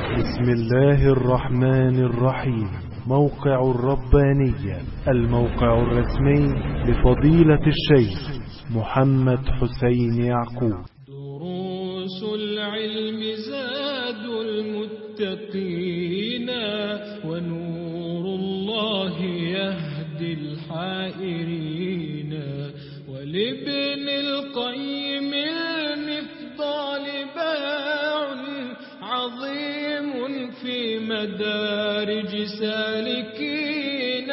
بسم الله الرحمن الرحيم موقع الربانية الموقع الرسمي لفضيلة الشيخ محمد حسين يعقوب دروس العلم زاد المتقين ونور الله يهدي الحائرين ولابن القيم المفضال باع عظيم في مدارج سالكين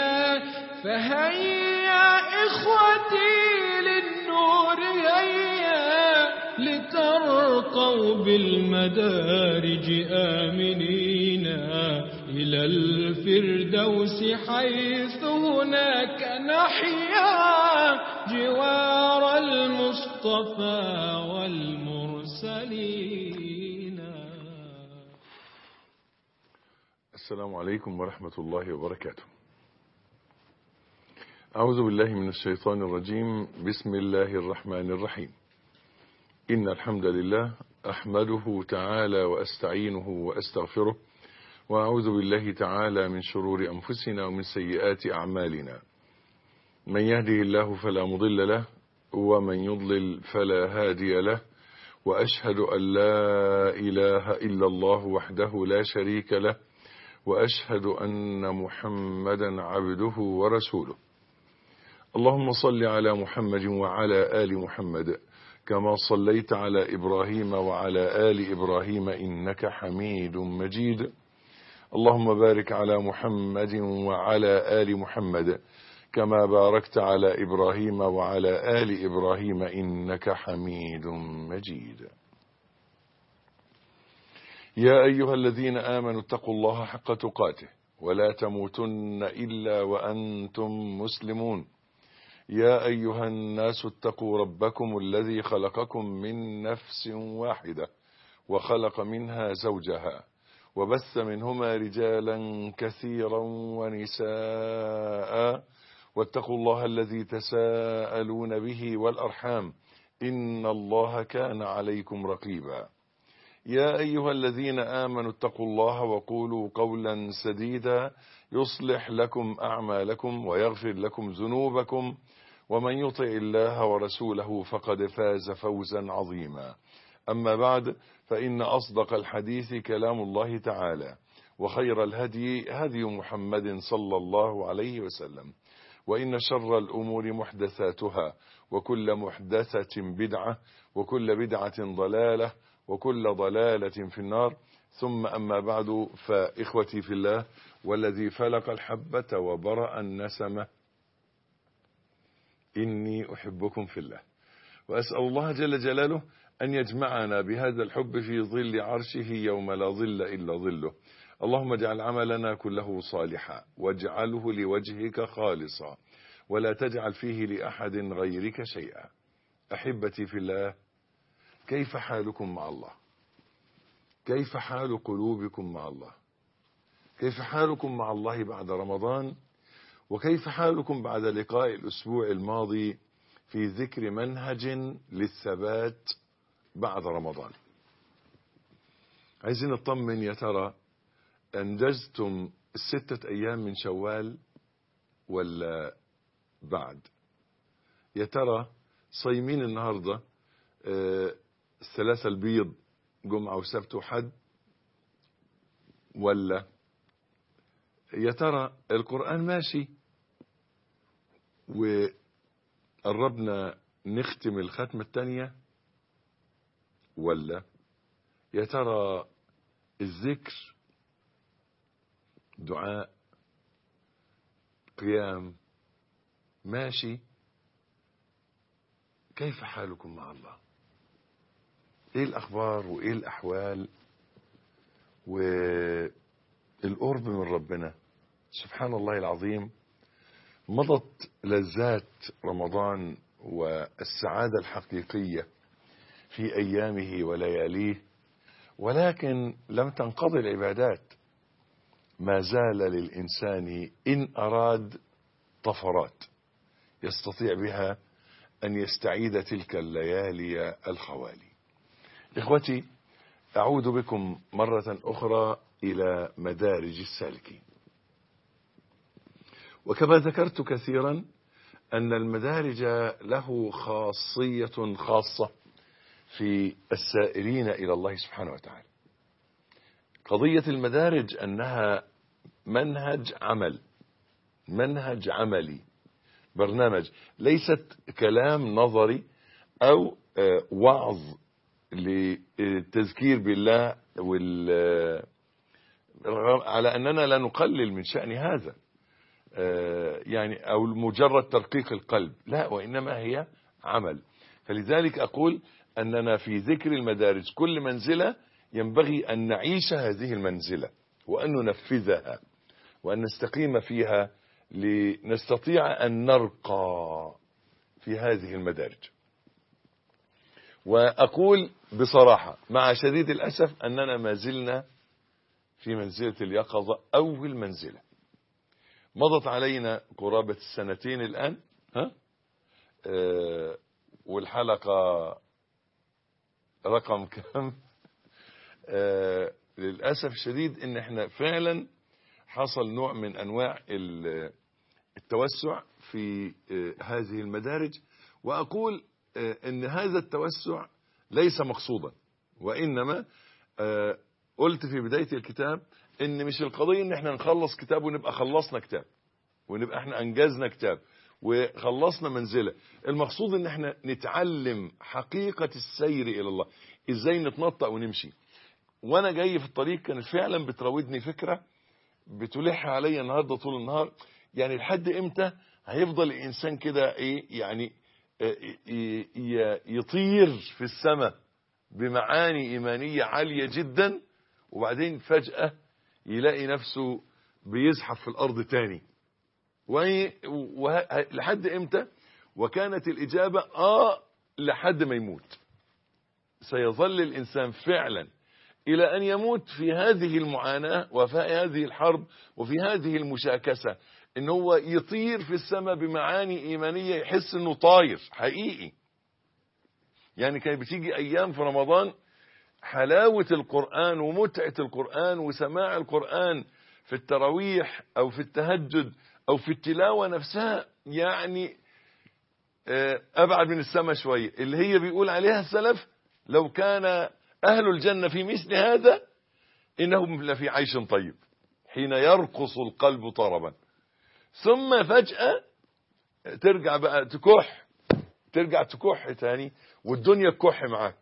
فهيا إخوتي للنور هيا لترقوا بالمدارج آمنين إلى الفردوس حيث هناك نحيا جوار المصطفى والمرسلين السلام عليكم ورحمة الله وبركاته أعوذ بالله من الشيطان الرجيم بسم الله الرحمن الرحيم إن الحمد لله أحمده تعالى وأستعينه وأستغفره وأعوذ بالله تعالى من شرور أنفسنا ومن سيئات أعمالنا من يهده الله فلا مضل له ومن يضلل فلا هادي له وأشهد أن لا إله إلا الله وحده لا شريك له وأشهد أن محمدا عبده ورسوله اللهم صل على محمد وعلى آل محمد كما صليت على إبراهيم وعلى آل إبراهيم إنك حميد مجيد اللهم بارك على محمد وعلى آل محمد كما باركت على إبراهيم وعلى آل إبراهيم إنك حميد مجيد يا أيها الذين آمنوا اتقوا الله حق تقاته ولا تموتن إلا وأنتم مسلمون يا أيها الناس اتقوا ربكم الذي خلقكم من نفس واحدة وخلق منها زوجها وبث منهما رجالا كثيرا ونساء واتقوا الله الذي تساءلون به والأرحام إن الله كان عليكم رقيبا يا أيها الذين آمنوا اتقوا الله وقولوا قولا سديدا يصلح لكم أعمالكم ويغفر لكم ذنوبكم ومن يطع الله ورسوله فقد فاز فوزا عظيما أما بعد فإن أصدق الحديث كلام الله تعالى وخير الهدي هدي محمد صلى الله عليه وسلم وإن شر الأمور محدثاتها وكل محدثة بدعة وكل بدعة ضلالة وكل ضلالة في النار ثم أما بعد فإخوتي في الله والذي فلق الحبة وبرأ النسمة إني أحبكم في الله وأسأل الله جل جلاله أن يجمعنا بهذا الحب في ظل عرشه يوم لا ظل إلا ظله اللهم اجعل عملنا كله صالحا واجعله لوجهك خالصا ولا تجعل فيه لأحد غيرك شيئا أحبتي في الله كيف حالكم مع الله كيف حال قلوبكم مع الله كيف حالكم مع الله بعد رمضان وكيف حالكم بعد لقاء الأسبوع الماضي في ذكر منهج للثبات بعد رمضان عايزين نطمن يا ترى أنجزتم الستة أيام من شوال ولا بعد يا ترى صايمين النهاردة آه الثلاثة البيض جمعة وسبت وحد ولا يا ترى القرآن ماشي وقربنا نختم الختمة التانية ولا يا ترى الذكر دعاء قيام ماشي كيف حالكم مع الله ايه الاخبار وايه الاحوال والقرب من ربنا سبحان الله العظيم مضت لذات رمضان والسعادة الحقيقية في أيامه ولياليه ولكن لم تنقضي العبادات ما زال للإنسان إن أراد طفرات يستطيع بها أن يستعيد تلك الليالي الخوالي إخوتي أعود بكم مرة أخرى إلى مدارج السالكين وكما ذكرت كثيرا أن المدارج له خاصية خاصة في السائرين إلى الله سبحانه وتعالى قضية المدارج أنها منهج عمل منهج عملي برنامج ليست كلام نظري أو وعظ للتذكير بالله وال على أننا لا نقلل من شأن هذا يعني أو مجرد ترقيق القلب لا وإنما هي عمل فلذلك أقول أننا في ذكر المدارج كل منزلة ينبغي أن نعيش هذه المنزلة وأن ننفذها وأن نستقيم فيها لنستطيع أن نرقى في هذه المدارج وأقول بصراحة مع شديد الأسف أننا ما زلنا في منزلة اليقظة أول منزلة مضت علينا قرابة السنتين الآن ها؟ أه والحلقة رقم كم أه للأسف الشديد ان احنا فعلا حصل نوع من انواع التوسع في أه هذه المدارج واقول ان هذا التوسع ليس مقصودا وانما قلت في بداية الكتاب ان مش القضية ان احنا نخلص كتاب ونبقى خلصنا كتاب ونبقى احنا انجزنا كتاب وخلصنا منزلة المقصود ان احنا نتعلم حقيقة السير الى الله ازاي نتنطق ونمشي وانا جاي في الطريق كانت فعلا بتراودني فكرة بتلح عليا النهاردة طول النهار يعني لحد امتى هيفضل الانسان كده ايه يعني يطير في السماء بمعاني ايمانية عالية جدا وبعدين فجأة يلاقي نفسه بيزحف في الارض تاني لحد امتى وكانت الاجابة اه لحد ما يموت سيظل الانسان فعلا الى ان يموت في هذه المعاناة وفي هذه الحرب وفي هذه المشاكسة ان هو يطير في السماء بمعاني ايمانية يحس انه طاير حقيقي يعني كانت بتيجي ايام في رمضان حلاوة القرآن ومتعة القرآن وسماع القرآن في التراويح او في التهجد او في التلاوة نفسها يعني ابعد من السماء شوية اللي هي بيقول عليها السلف لو كان اهل الجنة في مثل هذا انهم لفي عيش طيب حين يرقص القلب طربا ثم فجأة ترجع بقى تكح ترجع تكح تاني والدنيا تكح معاك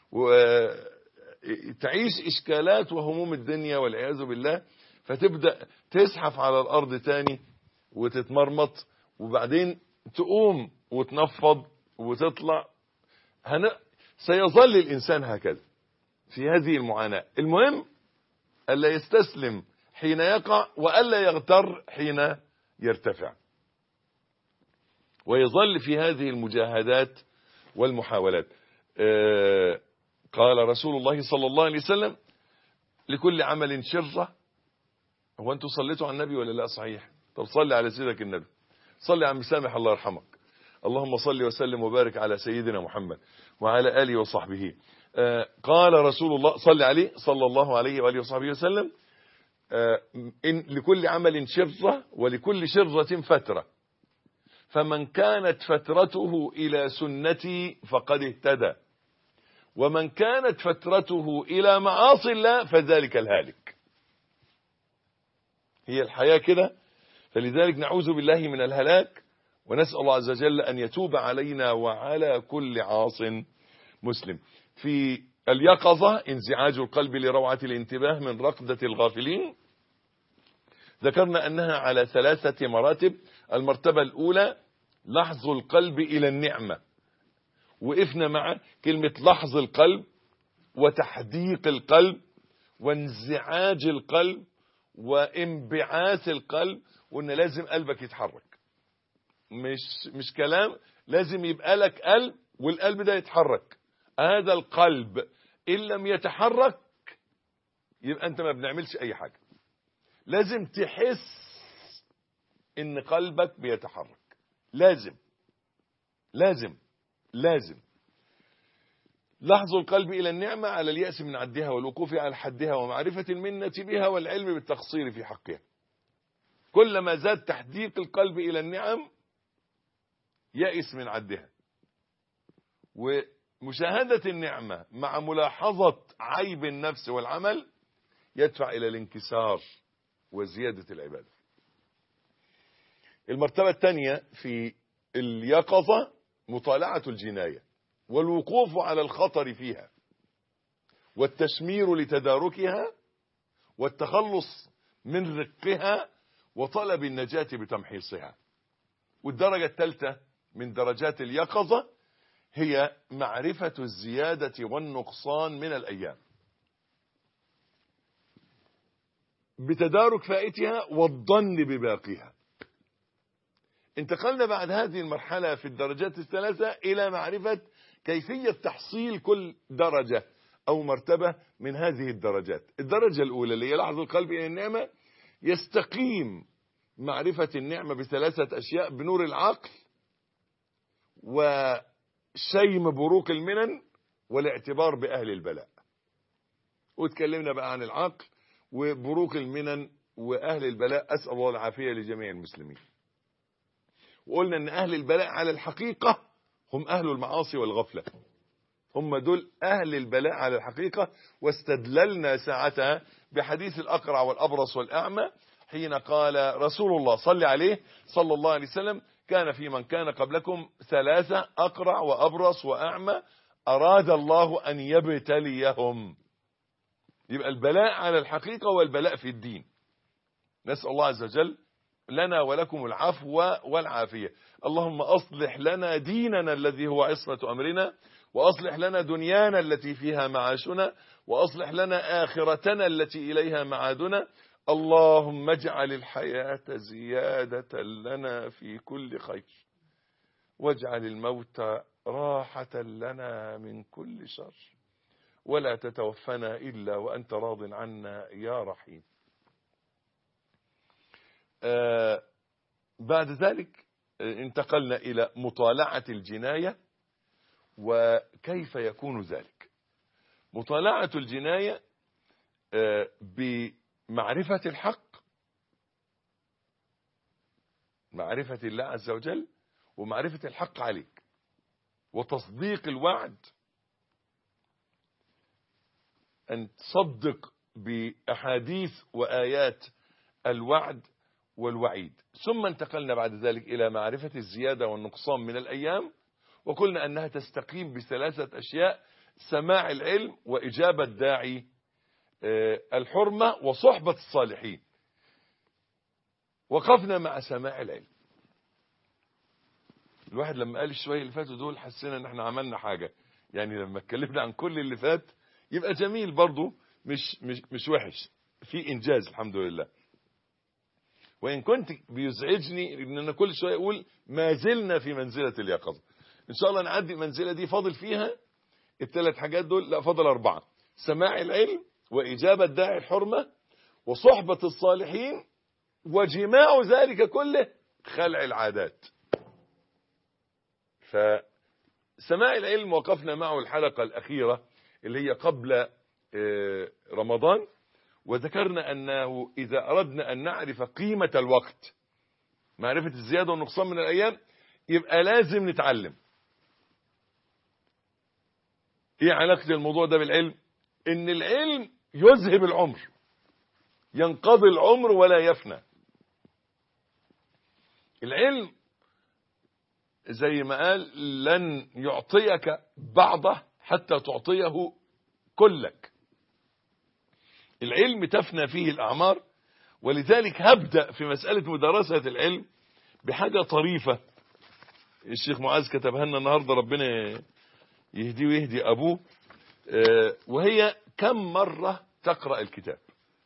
وتعيش اشكالات وهموم الدنيا والعياذ بالله فتبدأ تزحف على الارض تاني وتتمرمط وبعدين تقوم وتنفض وتطلع هن... سيظل الانسان هكذا في هذه المعاناة المهم ألا يستسلم حين يقع وألا يغتر حين يرتفع ويظل في هذه المجاهدات والمحاولات آه قال رسول الله صلى الله عليه وسلم لكل عمل شرة هو انتوا صليتوا على النبي ولا لا صحيح طب صلي على سيدك النبي صلي على مسامح الله يرحمك اللهم صل وسلم وبارك على سيدنا محمد وعلى آله وصحبه آه قال رسول الله صلى عليه صلى الله عليه وآله وصحبه وسلم آه إن لكل عمل شرة ولكل شرة فترة فمن كانت فترته إلى سنتي فقد اهتدى ومن كانت فترته إلى معاصي الله فذلك الهالك هي الحياة كده فلذلك نعوذ بالله من الهلاك ونسأل الله عز وجل أن يتوب علينا وعلى كل عاص مسلم في اليقظة انزعاج القلب لروعة الانتباه من رقدة الغافلين ذكرنا أنها على ثلاثة مراتب المرتبة الأولى لحظ القلب إلى النعمة وقفنا مع كلمة لحظ القلب وتحديق القلب وانزعاج القلب وانبعاث القلب وان لازم قلبك يتحرك مش مش كلام لازم يبقى لك قلب والقلب ده يتحرك هذا القلب ان لم يتحرك يبقى انت ما بنعملش اي حاجة لازم تحس ان قلبك بيتحرك لازم لازم لازم لحظ القلب إلى النعمة على اليأس من عدها والوقوف على حدها ومعرفة المنة بها والعلم بالتقصير في حقها كلما زاد تحديق القلب إلى النعم يأس من عدها ومشاهدة النعمة مع ملاحظة عيب النفس والعمل يدفع إلى الانكسار وزيادة العبادة المرتبة الثانية في اليقظة مطالعة الجناية والوقوف على الخطر فيها والتشمير لتداركها والتخلص من رقها وطلب النجاة بتمحيصها والدرجة الثالثة من درجات اليقظة هي معرفة الزيادة والنقصان من الأيام بتدارك فائتها والظن بباقيها انتقلنا بعد هذه المرحلة في الدرجات الثلاثة إلى معرفة كيفية تحصيل كل درجة أو مرتبة من هذه الدرجات الدرجة الأولى اللي هي لحظ القلب إلى النعمة يستقيم معرفة النعمة بثلاثة أشياء بنور العقل وشيم بروق المنن والاعتبار بأهل البلاء واتكلمنا بقى عن العقل وبروق المنن وأهل البلاء أسأل الله العافية لجميع المسلمين وقلنا أن أهل البلاء على الحقيقة هم أهل المعاصي والغفلة هم دول أهل البلاء على الحقيقة واستدللنا ساعتها بحديث الأقرع والأبرص والأعمى حين قال رسول الله صلى عليه صلى الله عليه وسلم كان في من كان قبلكم ثلاثة أقرع وأبرص وأعمى أراد الله أن يبتليهم يبقى البلاء على الحقيقة والبلاء في الدين نسأل الله عز وجل لنا ولكم العفو والعافية اللهم أصلح لنا ديننا الذي هو عصمة أمرنا وأصلح لنا دنيانا التي فيها معاشنا وأصلح لنا آخرتنا التي إليها معادنا اللهم اجعل الحياة زيادة لنا في كل خير واجعل الموت راحة لنا من كل شر ولا تتوفنا إلا وأنت راض عنا يا رحيم آه بعد ذلك انتقلنا إلى مطالعة الجناية وكيف يكون ذلك مطالعة الجناية آه بمعرفة الحق معرفة الله عز وجل ومعرفة الحق عليك وتصديق الوعد أن تصدق بأحاديث وآيات الوعد والوعيد ثم انتقلنا بعد ذلك إلى معرفة الزيادة والنقصان من الأيام وقلنا أنها تستقيم بثلاثة أشياء سماع العلم وإجابة داعي الحرمة وصحبة الصالحين وقفنا مع سماع العلم الواحد لما قال الشوية اللي فاتوا دول حسينا ان احنا عملنا حاجة يعني لما اتكلمنا عن كل اللي فات يبقى جميل برضو مش, مش, مش وحش في انجاز الحمد لله وان كنت بيزعجني ان انا كل شوية اقول ما زلنا في منزلة اليقظة ان شاء الله نعدي المنزلة دي فاضل فيها الثلاث حاجات دول لا فاضل اربعة سماع العلم واجابة داعي الحرمة وصحبة الصالحين وجماع ذلك كله خلع العادات فسماع العلم وقفنا معه الحلقة الأخيرة اللي هي قبل رمضان وذكرنا أنه إذا أردنا أن نعرف قيمة الوقت معرفة الزيادة والنقصان من الأيام يبقى لازم نتعلم ايه علاقة الموضوع ده بالعلم ان العلم يذهب العمر ينقضي العمر ولا يفنى العلم زي ما قال لن يعطيك بعضه حتى تعطيه كلك العلم تفنى فيه الأعمار ولذلك هبدأ في مسألة مدرسة العلم بحاجة طريفة الشيخ معاذ كتبها لنا النهاردة ربنا يهديه ويهدي أبوه وهي كم مرة تقرأ الكتاب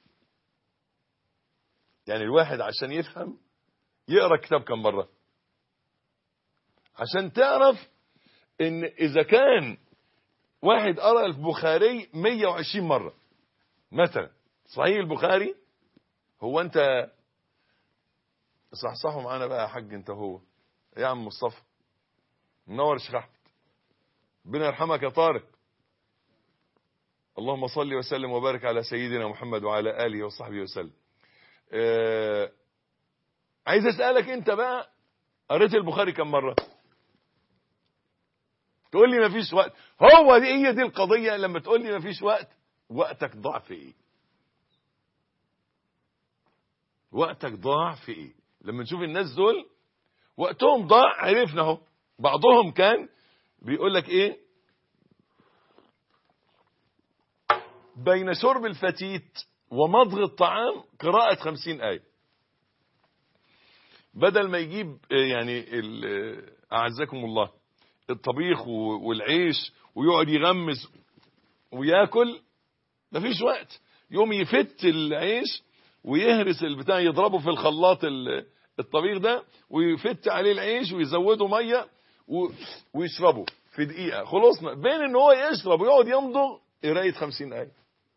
يعني الواحد عشان يفهم يقرأ الكتاب كم مرة عشان تعرف ان اذا كان واحد قرأ البخاري 120 مرة مثلا صحيح البخاري هو انت صحصحوا معانا بقى يا حاج انت هو يا عم مصطفى منور شيخ احمد ربنا يرحمك يا طارق اللهم صل وسلم وبارك على سيدنا محمد وعلى آله وصحبه وسلم آه عايز أسألك أنت بقى قريت البخاري كم مرة تقول لي مفيش وقت هو دي هي دي القضية لما تقول لي مفيش وقت وقتك ضاع في ايه وقتك ضاع في ايه لما نشوف الناس دول وقتهم ضاع عرفنا اهو بعضهم كان بيقول لك ايه بين شرب الفتيت ومضغ الطعام قراءة خمسين آية بدل ما يجيب يعني أعزكم الله الطبيخ والعيش ويقعد يغمس وياكل مفيش وقت يوم يفت العيش ويهرس البتاع يضربه في الخلاط الطبيخ ده ويفت عليه العيش ويزوده ميه ويشربه في دقيقة خلصنا بين ان هو يشرب ويقعد يمضغ قراية 50 آية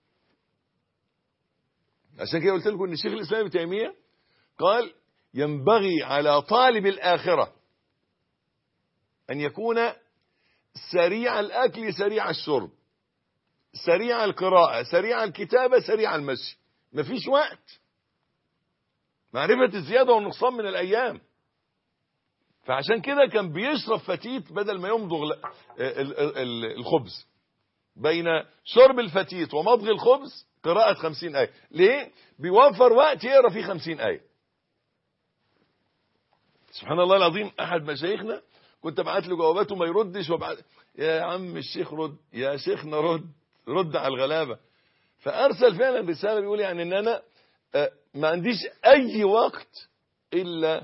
عشان كده قلت لكم ان الشيخ الاسلام ابن تيمية قال ينبغي على طالب الآخرة أن يكون سريع الأكل سريع الشرب سريع القراءة سريع الكتابة سريع المشي مفيش وقت معرفة الزيادة والنقصان من الأيام فعشان كده كان بيشرب فتيت بدل ما يمضغ الخبز بين شرب الفتيت ومضغ الخبز قراءة خمسين آية ليه؟ بيوفر وقت يقرأ فيه خمسين آية سبحان الله العظيم أحد مشايخنا كنت ابعت له جواباته ما يردش وابعت يا عم الشيخ رد يا شيخنا رد رد على الغلابة فأرسل فعلا رسالة بيقول يعني ان انا ما عنديش اي وقت الا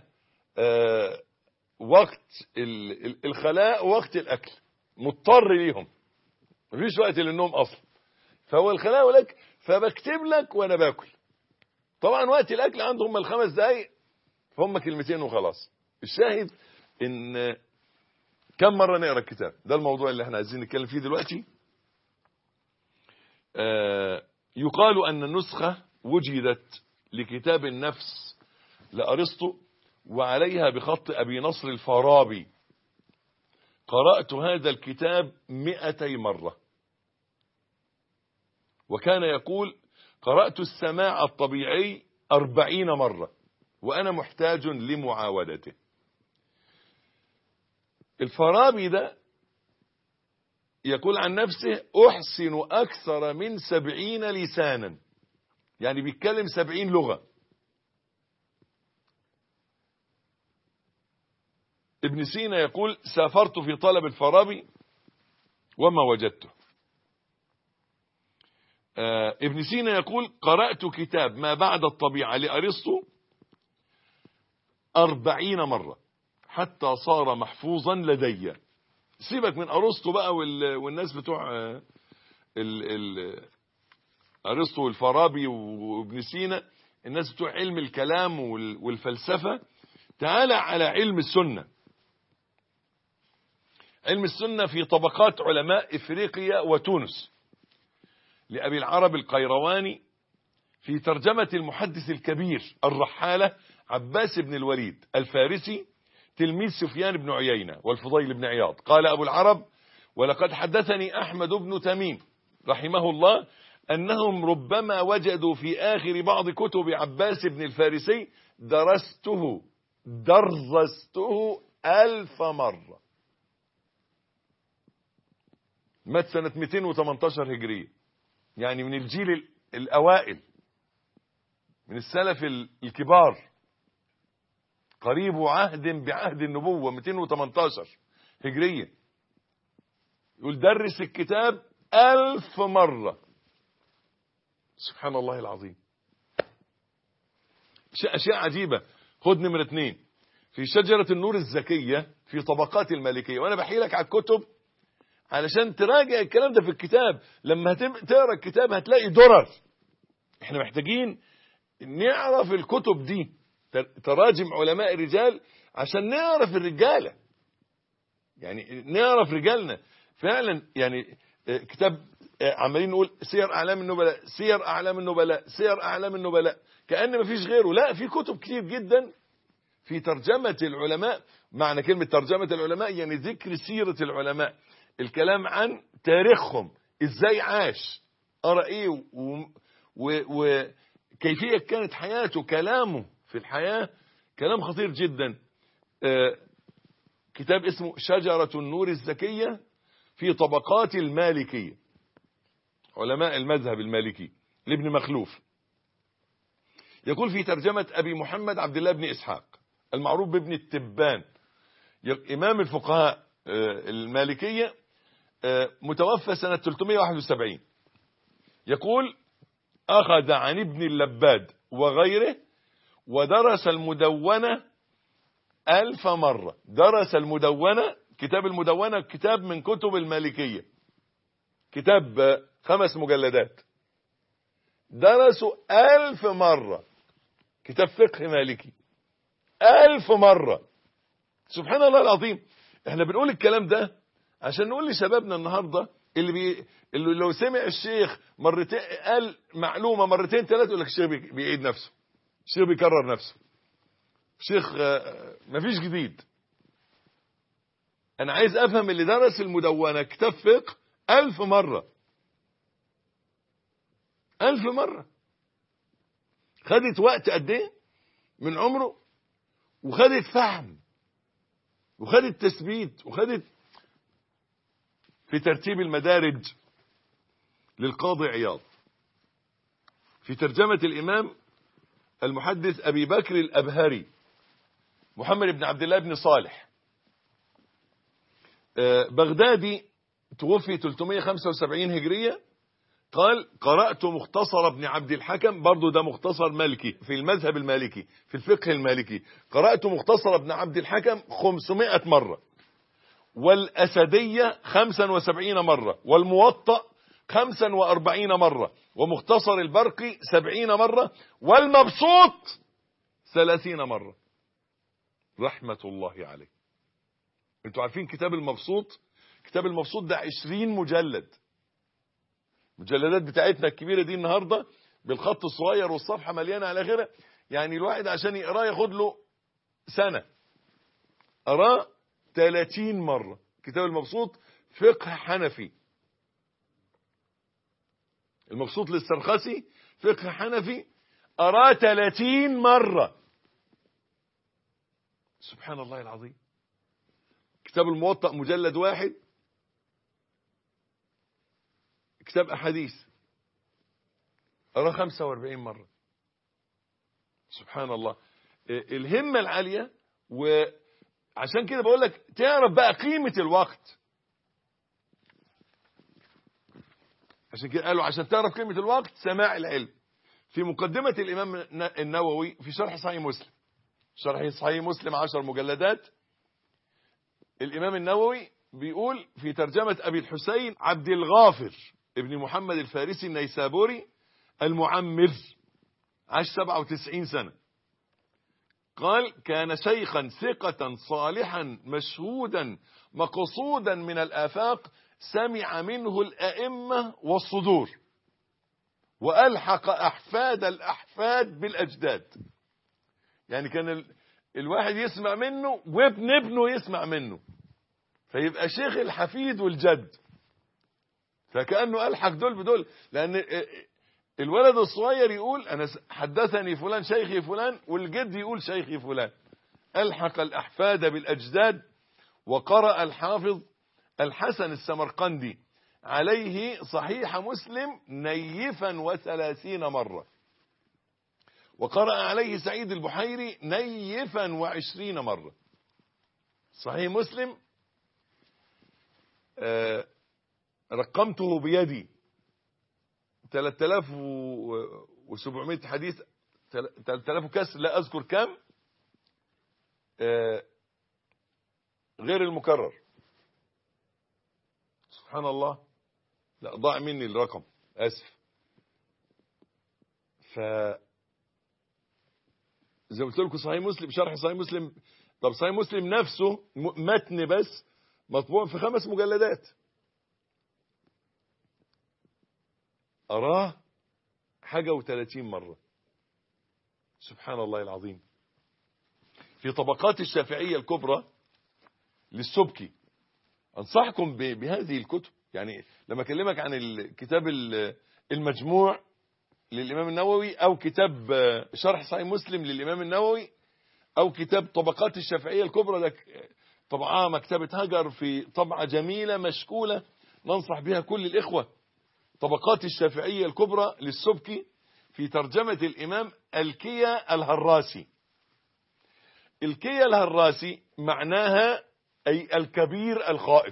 وقت الخلاء ووقت الاكل مضطر ليهم مفيش وقت للنوم اصلا فهو الخلاء ولك فبكتب لك وانا باكل طبعا وقت الاكل عندهم الخمس دقايق هم كلمتين وخلاص الشاهد ان كم مرة نقرأ الكتاب ده الموضوع اللي احنا عايزين نتكلم فيه دلوقتي آه يقال أن النسخة وجدت لكتاب النفس لأرسطو وعليها بخط أبي نصر الفارابي قرأت هذا الكتاب مئتي مرة وكان يقول قرأت السماع الطبيعي أربعين مرة وأنا محتاج لمعاودته الفارابي ده يقول عن نفسه أحسن أكثر من سبعين لسانا يعني بيتكلم سبعين لغة ابن سينا يقول سافرت في طلب الفارابي وما وجدته آه ابن سينا يقول قرأت كتاب ما بعد الطبيعة لأرسطو أربعين مرة حتى صار محفوظا لدي سيبك من ارسطو بقى والناس بتوع ال ال ارسطو والفارابي وابن سينا الناس بتوع علم الكلام والفلسفة تعالى على علم السنة علم السنة في طبقات علماء افريقيا وتونس لأبي العرب القيرواني في ترجمة المحدث الكبير الرحالة عباس بن الوليد الفارسي تلميذ سفيان بن عيينة والفضيل بن عياض قال أبو العرب ولقد حدثني أحمد بن تميم رحمه الله أنهم ربما وجدوا في آخر بعض كتب عباس بن الفارسي درسته درسته ألف مرة مات سنة 218 هجرية يعني من الجيل الأوائل من السلف الكبار قريب عهد بعهد النبوة 218 هجرية يقول درس الكتاب ألف مرة سبحان الله العظيم أشياء عجيبة خد نمرة اثنين في شجرة النور الزكية في طبقات المالكية وأنا بحيلك على الكتب علشان تراجع الكلام ده في الكتاب لما تقرأ الكتاب هتلاقي درر احنا محتاجين نعرف الكتب دي تراجم علماء الرجال عشان نعرف الرجالة يعني نعرف رجالنا فعلا يعني كتاب عمالين نقول سير أعلام النبلاء سير أعلام النبلاء سير أعلام النبلاء كأن ما فيش غيره لا في كتب كتير جدا في ترجمة العلماء معنى كلمة ترجمة العلماء يعني ذكر سيرة العلماء الكلام عن تاريخهم ازاي عاش قرأ ايه وكيفية كانت حياته كلامه في الحياة كلام خطير جدا آه كتاب اسمه شجرة النور الزكية في طبقات المالكية علماء المذهب المالكي لابن مخلوف يقول في ترجمة أبي محمد عبد الله بن إسحاق المعروف بابن التبان إمام الفقهاء المالكية متوفى سنة 371 يقول أخذ عن ابن اللباد وغيره ودرس المدونة ألف مرة درس المدونة كتاب المدونة كتاب من كتب المالكية كتاب خمس مجلدات درسوا ألف مرة كتاب فقه مالكي ألف مرة سبحان الله العظيم احنا بنقول الكلام ده عشان نقول لشبابنا النهاردة اللي, بي... اللي لو سمع الشيخ مرتين قال معلومة مرتين ثلاثة يقول لك الشيخ بي... بيعيد نفسه الشيخ بيكرر نفسه الشيخ مفيش جديد انا عايز افهم اللي درس المدونة كتاب فقه ألف مرة ألف مرة خدت وقت قد ايه من عمره وخدت فهم وخدت تثبيت وخدت في ترتيب المدارج للقاضي عياض في ترجمة الإمام المحدث أبي بكر الأبهري محمد بن عبد الله بن صالح بغدادي توفي 375 هجرية قال قرأت مختصر ابن عبد الحكم برضو ده مختصر مالكي في المذهب المالكي في الفقه المالكي قرأت مختصر ابن عبد الحكم 500 مرة والأسدية 75 مرة والموطأ 45 مرة ومختصر البرقي 70 مرة والمبسوط 30 مرة رحمة الله عليه انتوا عارفين كتاب المبسوط كتاب المبسوط ده 20 مجلد المجلدات بتاعتنا الكبيرة دي النهاردة بالخط الصغير والصفحة مليانة على غيرها يعني الواحد عشان يقراه ياخد له سنة قراه 30 مرة كتاب المبسوط فقه حنفي المبسوط للسرخسي فقه حنفي قراه 30 مرة سبحان الله العظيم كتاب الموطأ مجلد واحد كتاب أحاديث قراه 45 مرة سبحان الله الهمة العالية وعشان كده بقول لك تعرف بقى قيمة الوقت عشان كده قالوا عشان تعرف قيمة الوقت سماع العلم في مقدمة الإمام النووي في شرح صحيح مسلم شرح صحيح مسلم عشر مجلدات الإمام النووي بيقول في ترجمة أبي الحسين عبد الغافر ابن محمد الفارسي النيسابوري المعمر عاش 97 سنة قال كان شيخا ثقة صالحا مشهودا مقصودا من الآفاق سمع منه الأئمة والصدور وألحق أحفاد الأحفاد بالأجداد يعني كان ال... الواحد يسمع منه وابن ابنه يسمع منه فيبقى شيخ الحفيد والجد فكأنه ألحق دول بدول لأن الولد الصغير يقول أنا حدثني فلان شيخي فلان والجد يقول شيخي فلان ألحق الأحفاد بالأجداد وقرأ الحافظ الحسن السمرقندي عليه صحيح مسلم نيفا وثلاثين مرة وقرأ عليه سعيد البحيري نيفا وعشرين مرة صحيح مسلم آه رقمته بيدي 3700 حديث 3000 كسر لا أذكر كم آه غير المكرر سبحان الله لا ضاع مني الرقم اسف ف زي ما قلت لكم صحيح مسلم شرح صحيح مسلم طب صحيح مسلم نفسه متن بس مطبوع في خمس مجلدات أراه حاجة وثلاثين مرة سبحان الله العظيم في طبقات الشافعية الكبرى للسبكي أنصحكم بهذه الكتب يعني لما أكلمك عن الكتاب المجموع للإمام النووي أو كتاب آه، شرح صحيح مسلم للإمام النووي أو كتاب طبقات الشافعية الكبرى ده طبعها مكتبة هجر في طبعة جميلة مشكولة ننصح بها كل الإخوة طبقات الشافعية الكبرى للسبكي في ترجمة الإمام الكيا الهراسي الكيا الهراسي معناها أي الكبير الخائف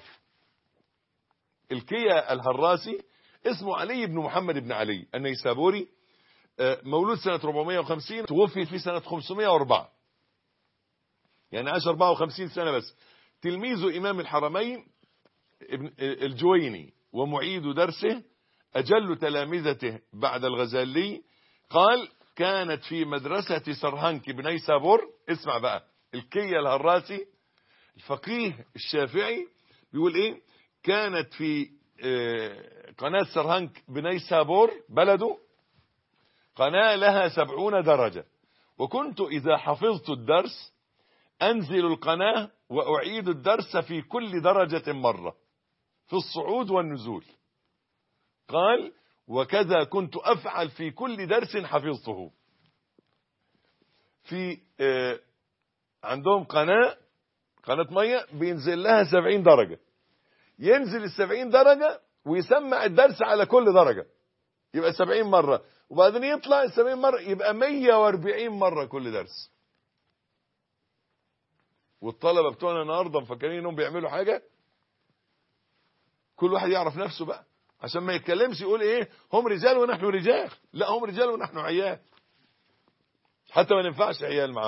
الكيا الهراسي اسمه علي بن محمد بن علي النيسابوري آه، مولود سنة 450 توفي في سنة 504 يعني عاش 54 سنة بس تلميذ إمام الحرمين ابن الجويني ومعيد درسه أجل تلامذته بعد الغزالي قال كانت في مدرسة سرهنك بني سابور اسمع بقى الكية الهراسي الفقيه الشافعي بيقول ايه كانت في آه، قناة سرهنك بني سابور بلده قناة لها سبعون درجة وكنت إذا حفظت الدرس أنزل القناة وأعيد الدرس في كل درجة مرة في الصعود والنزول قال وكذا كنت أفعل في كل درس حفظته في آه، عندهم قناة قناة مية بينزل لها سبعين درجة ينزل السبعين درجة ويسمع الدرس على كل درجة يبقى سبعين مرة وبعدين يطلع السبعين مرة يبقى مية واربعين مرة كل درس والطلبة بتوعنا النهاردة مفكرين انهم بيعملوا حاجة كل واحد يعرف نفسه بقى عشان ما يتكلمش يقول ايه هم رجال ونحن رجال لا هم رجال ونحن عيال حتى ما ننفعش عيال معاهم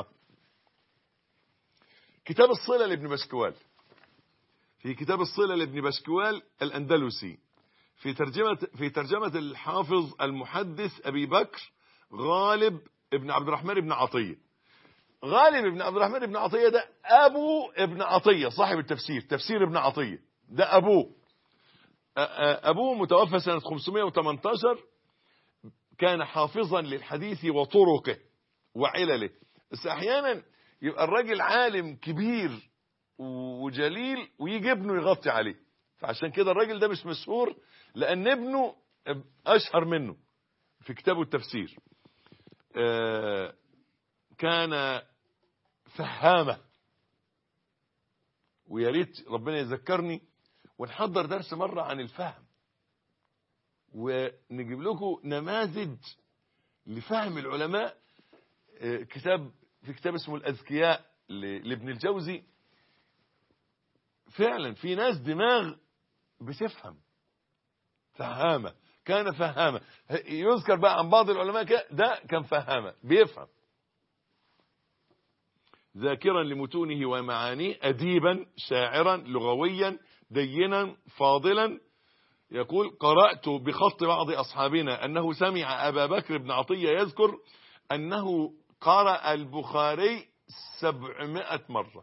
كتاب الصلة لابن بشكوال في كتاب الصلة لابن بشكوال الأندلسي في ترجمة في ترجمة الحافظ المحدث أبي بكر غالب ابن عبد الرحمن بن عطية غالب ابن عبد الرحمن بن عطية ده أبو ابن عطية صاحب التفسير تفسير ابن عطية ده أبوه أ- أ- أبوه متوفى سنة 518 كان حافظا للحديث وطرقه وعلله بس أحيانا يبقى الراجل عالم كبير وجليل ويجي ابنه يغطي عليه فعشان كده الراجل ده مش مشهور لأن ابنه أشهر منه في كتابه التفسير آه، كان فهامة ويا ريت ربنا يذكرني ونحضر درس مرة عن الفهم ونجيب لكم نماذج لفهم العلماء آه، كتاب في كتاب اسمه الأذكياء ل- لابن الجوزي فعلا في ناس دماغ بتفهم فهامة كان فهامة يذكر بقى عن بعض العلماء كده ده كان فهامة بيفهم ذاكرا لمتونه ومعانيه أديبا شاعرا لغويا دينا فاضلا يقول قرأت بخط بعض أصحابنا أنه سمع أبا بكر بن عطية يذكر أنه قرأ البخاري سبعمائة مرة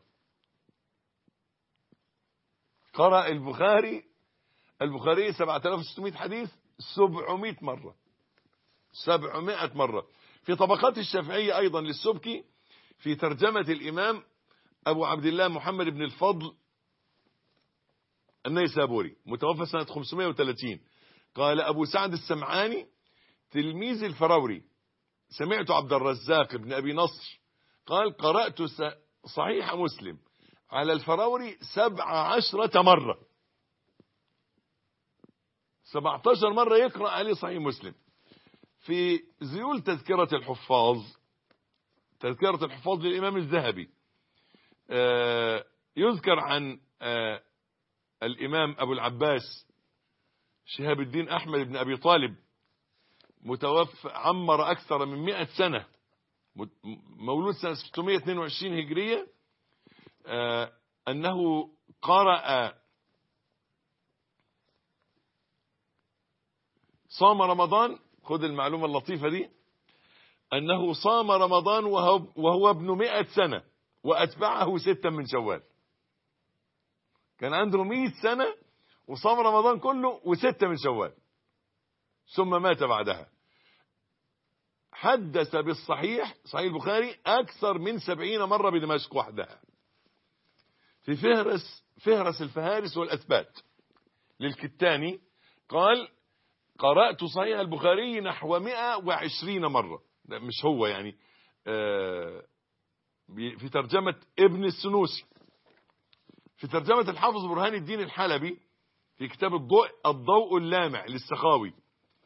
قرأ البخاري البخاري 7600 حديث 700 مرة 700 مرة في طبقات الشافعية أيضا للسبكي في ترجمة الإمام أبو عبد الله محمد بن الفضل النيسابوري متوفى سنة 530 قال أبو سعد السمعاني تلميذ الفراوري سمعت عبد الرزاق بن أبي نصر قال قرأت س- صحيح مسلم على الفراوري سبع عشرة مرة سبعتاشر مرة يقرأ عليه صحيح مسلم في زيول تذكرة الحفاظ تذكرة الحفاظ للإمام الذهبي آه، يذكر عن آه، الإمام أبو العباس شهاب الدين أحمد بن أبي طالب متوفى عمر أكثر من مئة سنة مت- مولود سنة 622 هجرية آه، أنه قرأ صام رمضان خد المعلومة اللطيفة دي أنه صام رمضان وهو, وهو ابن مئة سنة وأتبعه ستا من شوال كان عنده مئة سنة وصام رمضان كله وستة من شوال ثم مات بعدها حدث بالصحيح صحيح البخاري أكثر من سبعين مرة بدمشق وحدها في فهرس فهرس الفهارس والأثبات للكتاني قال قرأت صحيح البخاري نحو 120 مرة لا مش هو يعني آه، بي- في ترجمة ابن السنوسي في ترجمة الحافظ برهان الدين الحلبي في كتاب الضوء الضوء اللامع للسخاوي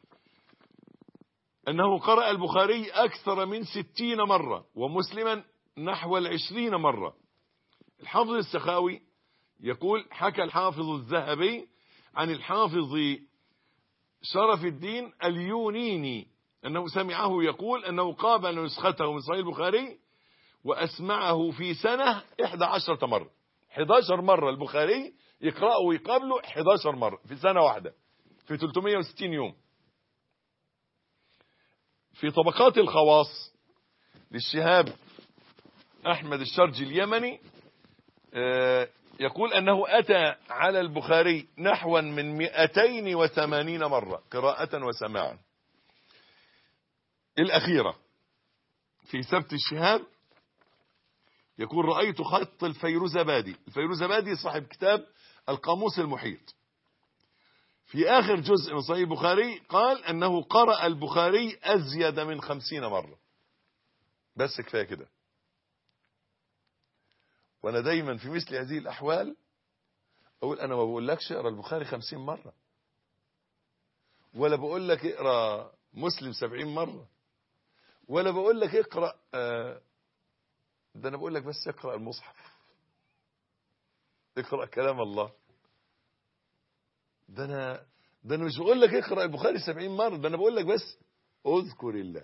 أنه قرأ البخاري أكثر من ستين مرة ومسلما نحو العشرين مرة الحافظ السخاوي يقول حكى الحافظ الذهبي عن الحافظ شرف الدين اليونيني أنه سمعه يقول أنه قابل نسخته من صحيح البخاري وأسمعه في سنة 11 مرة 11 مرة البخاري يقرأه ويقابله 11 مرة في سنة واحدة في 360 يوم في طبقات الخواص للشهاب أحمد الشرجي اليمني آه، يقول أنه أتى على البخاري نحوا من 280 مرة قراءة وسماعا الأخيرة في سبت الشهاب يقول رأيت خط الفيروزبادي الفيروزبادي صاحب كتاب القاموس المحيط في آخر جزء من صحيح البخاري قال أنه قرأ البخاري أزيد من خمسين مرة بس كفاية كده وأنا دايما في مثل هذه الأحوال أقول أنا ما بقولكش اقرأ البخاري خمسين مرة ولا بقول لك اقرأ مسلم سبعين مرة ولا بقول لك اقرأ آه، ده أنا بقول لك بس اقرأ المصحف اقرأ كلام الله ده أنا ده أنا مش بقول لك اقرأ البخاري سبعين مرة ده أنا بقول لك بس اذكر الله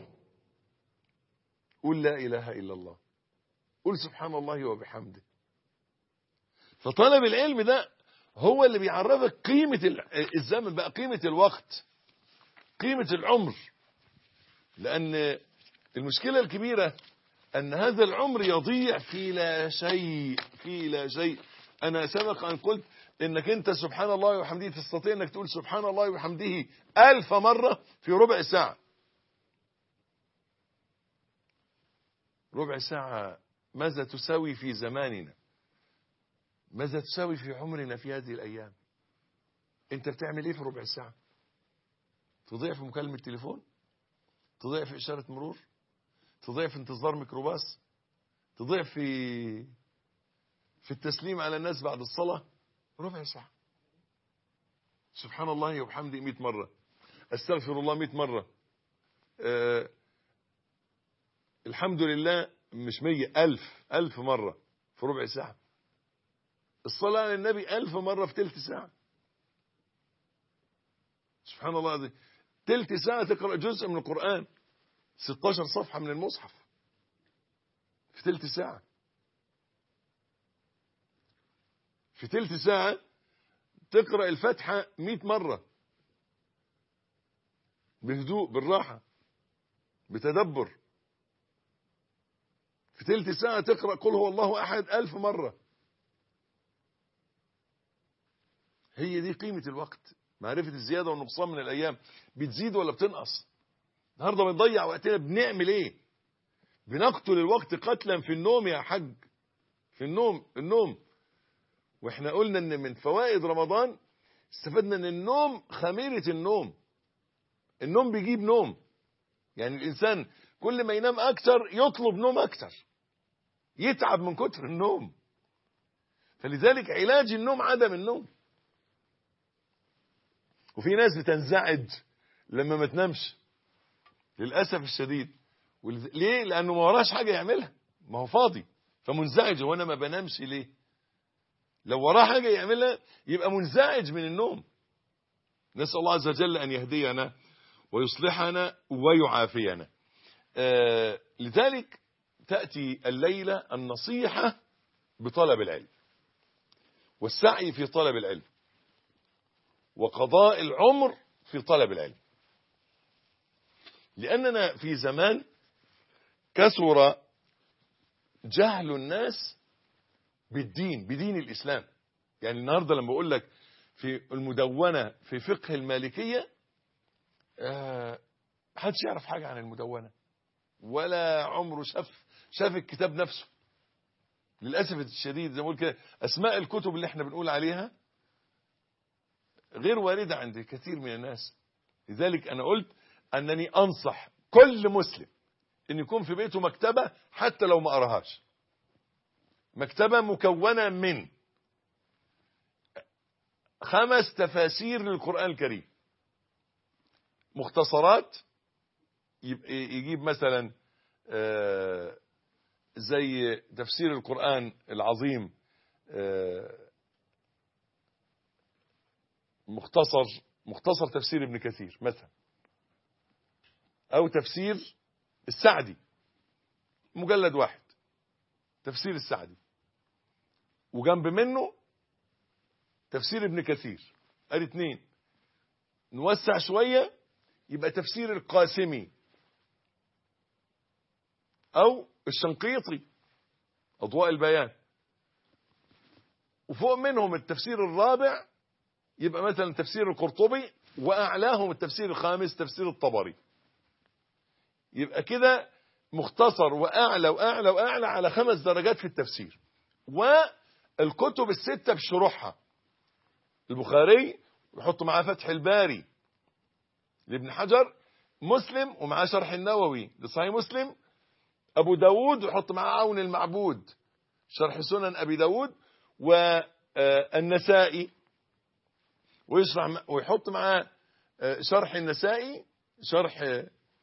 قل لا إله إلا الله قل سبحان الله وبحمده فطلب العلم ده هو اللي بيعرفك قيمة ال- الزمن بقى قيمة الوقت قيمة العمر لأن المشكلة الكبيرة أن هذا العمر يضيع في لا شيء في لا شيء أنا سبق أن قلت إنك أنت سبحان الله وبحمده تستطيع أنك تقول سبحان الله وبحمده ألف مرة في ربع ساعة ربع ساعة ماذا تساوي في زماننا ماذا تساوي في عمرنا في هذه الأيام أنت بتعمل إيه في ربع ساعة تضيع في مكالمة تليفون تضيع في إشارة مرور تضيع في انتظار ميكروباص تضيع في في التسليم على الناس بعد الصلاة ربع ساعة سبحان الله وبحمده 100 مرة استغفر الله 100 مرة أه الحمد لله مش مية ألف ألف مرة في ربع ساعة الصلاة على النبي ألف مرة في تلت ساعة سبحان الله العظيم تلت ساعة تقرأ جزء من القرآن 16 صفحة من المصحف في تلت ساعة في تلت ساعة تقرأ الفاتحة 100 مرة بهدوء بالراحة بتدبر في تلت ساعة تقرأ قل هو الله أحد ألف مرة هي دي قيمة الوقت معرفة الزيادة والنقصان من الأيام بتزيد ولا بتنقص النهاردة بنضيع وقتنا بنعمل ايه بنقتل الوقت قتلا في النوم يا حج في النوم النوم واحنا قلنا ان من فوائد رمضان استفدنا ان النوم خميرة النوم النوم بيجيب نوم يعني الانسان كل ما ينام اكتر يطلب نوم اكتر يتعب من كتر النوم فلذلك علاج النوم عدم النوم وفي ناس بتنزعج لما ما تنامش للأسف الشديد ولذ- ليه لأنه ما وراش حاجة يعملها ما هو فاضي فمنزعج وانا ما بنامش ليه لو وراه حاجة يعملها يبقى منزعج من النوم نسأل الله عز وجل أن يهدينا ويصلحنا ويعافينا آه لذلك تأتي الليلة النصيحة بطلب العلم والسعي في طلب العلم وقضاء العمر في طلب العلم لأننا في زمان كثر جهل الناس بالدين بدين الإسلام يعني النهاردة لما بقول لك في المدونة في فقه المالكية آه، محدش يعرف حاجة عن المدونة ولا عمره شاف شاف الكتاب نفسه للأسف الشديد زي ما بقول كده أسماء الكتب اللي احنا بنقول عليها غير واردة عند كثير من الناس لذلك أنا قلت أنني أنصح كل مسلم أن يكون في بيته مكتبة حتى لو ما قراهاش مكتبة مكونة من خمس تفاسير للقرآن الكريم مختصرات يجيب مثلا زي تفسير القرآن العظيم مختصر مختصر تفسير ابن كثير مثلا او تفسير السعدي مجلد واحد تفسير السعدي وجنب منه تفسير ابن كثير ادي اتنين نوسع شوية يبقى تفسير القاسمي او الشنقيطي اضواء البيان وفوق منهم التفسير الرابع يبقى مثلا تفسير القرطبي واعلاهم التفسير الخامس تفسير الطبري يبقى كده مختصر واعلى واعلى واعلى على خمس درجات في التفسير والكتب الستة بشروحها البخاري ويحط معاه فتح الباري لابن حجر مسلم ومعاه شرح النووي لصحيح مسلم ابو داود ويحط معاه عون المعبود شرح سنن ابي داود والنسائي ويشرح ويحط معاه شرح النسائي شرح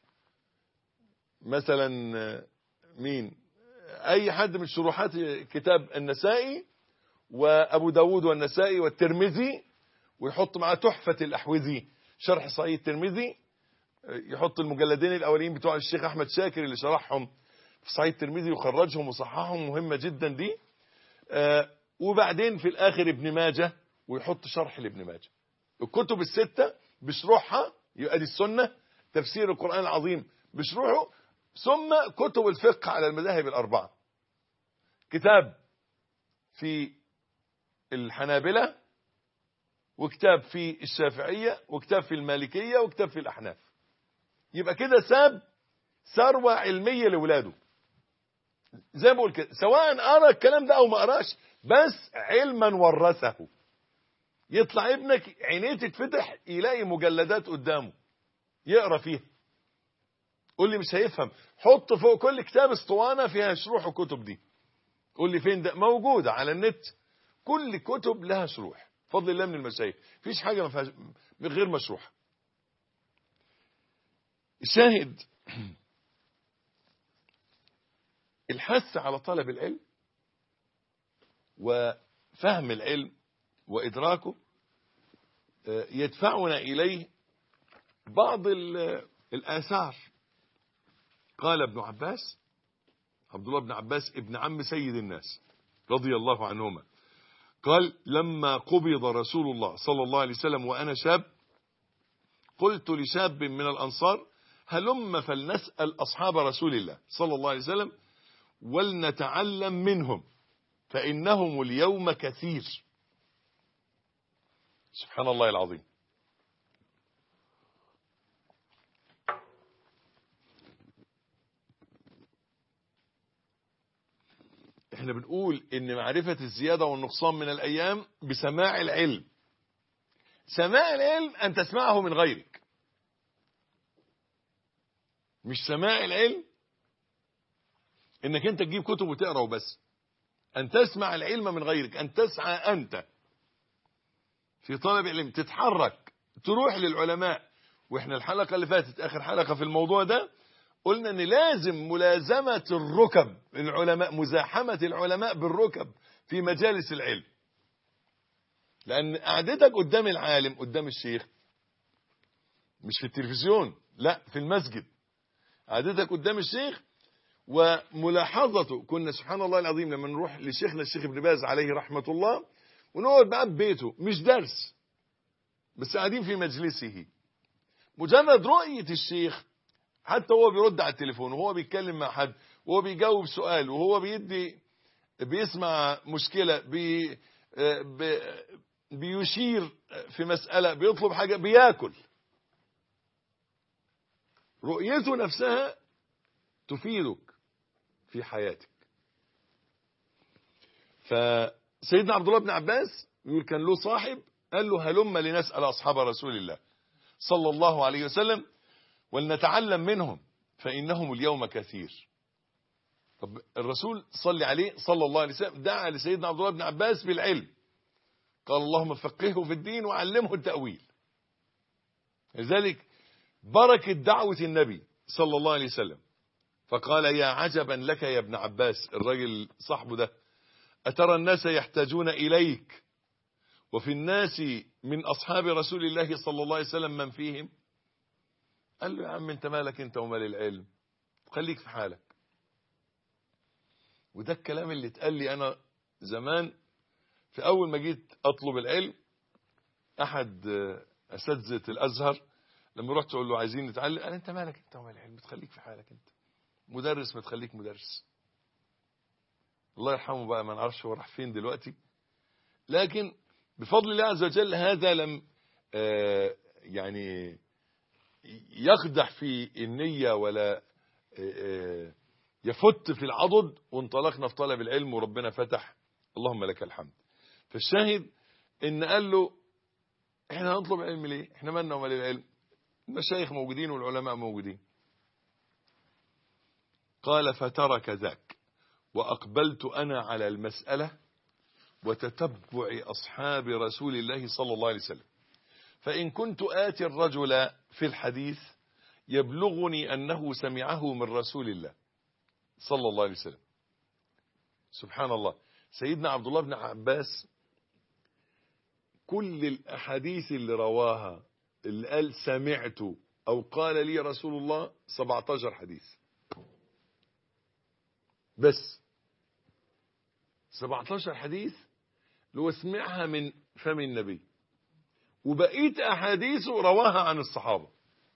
مثلا مين اي حد من شروحات كتاب النسائي وابو داود والنسائي والترمذي ويحط معاه تحفة الاحوذي شرح صحيح الترمذي يحط المجلدين الاولين بتوع الشيخ احمد شاكر اللي شرحهم في صحيح الترمذي وخرجهم وصححهم مهمة جدا دي وبعدين في الاخر ابن ماجه ويحط شرح لابن ماجه الكتب الستة بشروحها يبقى دي السنة تفسير القرآن العظيم بشروحه ثم كتب الفقه على المذاهب الأربعة كتاب في الحنابلة وكتاب في الشافعية وكتاب في المالكية وكتاب في الأحناف يبقى كده ساب ثروة علمية لولاده زي ما بقول كده سواء قرا الكلام ده او ما قراش بس علما ورثه يطلع ابنك عينيه تتفتح يلاقي مجلدات قدامه يقرا فيها قول لي مش هيفهم حط فوق كل كتاب اسطوانه فيها شروح الكتب دي قول لي فين ده موجوده على النت كل كتب لها شروح فضل الله من المشايخ مفيش حاجه ما فيهاش غير مشروحه الشاهد الحث على طلب العلم وفهم العلم وإدراكه يدفعنا إليه بعض الآثار قال ابن عباس عبد الله بن عباس ابن عم سيد الناس رضي الله عنهما قال لما قبض رسول الله صلى الله عليه وسلم وأنا شاب قلت لشاب من الأنصار هلم فلنسأل أصحاب رسول الله صلى الله عليه وسلم ولنتعلم منهم فإنهم اليوم كثير سبحان الله العظيم احنا بنقول ان معرفة الزيادة والنقصان من الايام بسماع العلم سماع العلم ان تسمعه من غيرك مش سماع العلم انك انت تجيب كتب وتقرا وبس ان تسمع العلم من غيرك ان تسعى انت في طلب العلم تتحرك تروح للعلماء واحنا الحلقة اللي فاتت اخر حلقة في الموضوع ده قلنا ان لازم ملازمة الركب العلماء مزاحمة العلماء بالركب في مجالس العلم لان قعدتك قدام العالم قدام الشيخ مش في التلفزيون لا في المسجد قعدتك قدام الشيخ وملاحظته كنا سبحان الله العظيم لما نروح لشيخنا الشيخ ابن باز عليه رحمة الله ونقعد بقى ببيته مش درس بس قاعدين في مجلسه مجرد رؤية الشيخ حتى هو بيرد على التليفون وهو بيتكلم مع حد وهو بيجاوب سؤال وهو بيدي بيسمع مشكلة بي بي بيشير في مسألة بيطلب حاجة بياكل رؤيته نفسها تفيدك في حياتك فسيدنا عبد الله بن عباس يقول كان له صاحب قال له هلم لنسأل أصحاب رسول الله صلى الله عليه وسلم ولنتعلم منهم فإنهم اليوم كثير طب الرسول صلى عليه صلى الله عليه وسلم دعا لسيدنا عبد الله بن عباس بالعلم قال اللهم فقهه في الدين وعلمه التأويل لذلك بركة دعوة النبي صلى الله عليه وسلم فقال يا عجبا لك يا ابن عباس الراجل صاحبه ده أترى الناس يحتاجون إليك وفي الناس من أصحاب رسول الله صلى الله عليه وسلم من فيهم قال له يا عم انت مالك انت ومال العلم خليك في حالك وده الكلام اللي اتقال لي انا زمان في اول ما جيت اطلب العلم احد اساتذه الازهر لما رحت اقول له عايزين نتعلم قال انت مالك انت ومال العلم تخليك في حالك انت مدرس ما تخليك مدرس الله يرحمه بقى ما نعرفش هو راح فين دلوقتي لكن بفضل الله عز وجل هذا لم آه يعني يقدح في النية ولا آه يفت في العضد وانطلقنا في طلب العلم وربنا فتح اللهم لك الحمد فالشاهد ان قال له احنا هنطلب علم ليه احنا مالنا ومال العلم المشايخ موجودين والعلماء موجودين قال فترك ذاك وأقبلت أنا على المسألة وتتبع أصحاب رسول الله صلى الله عليه وسلم فإن كنت آتي الرجل في الحديث يبلغني أنه سمعه من رسول الله صلى الله عليه وسلم سبحان الله سيدنا عبد الله بن عباس كل الأحاديث اللي رواها اللي قال سمعت أو قال لي رسول الله 17 حديث بس 17 حديث لو سمعها من فم النبي وبقية أحاديثه رواها عن الصحابة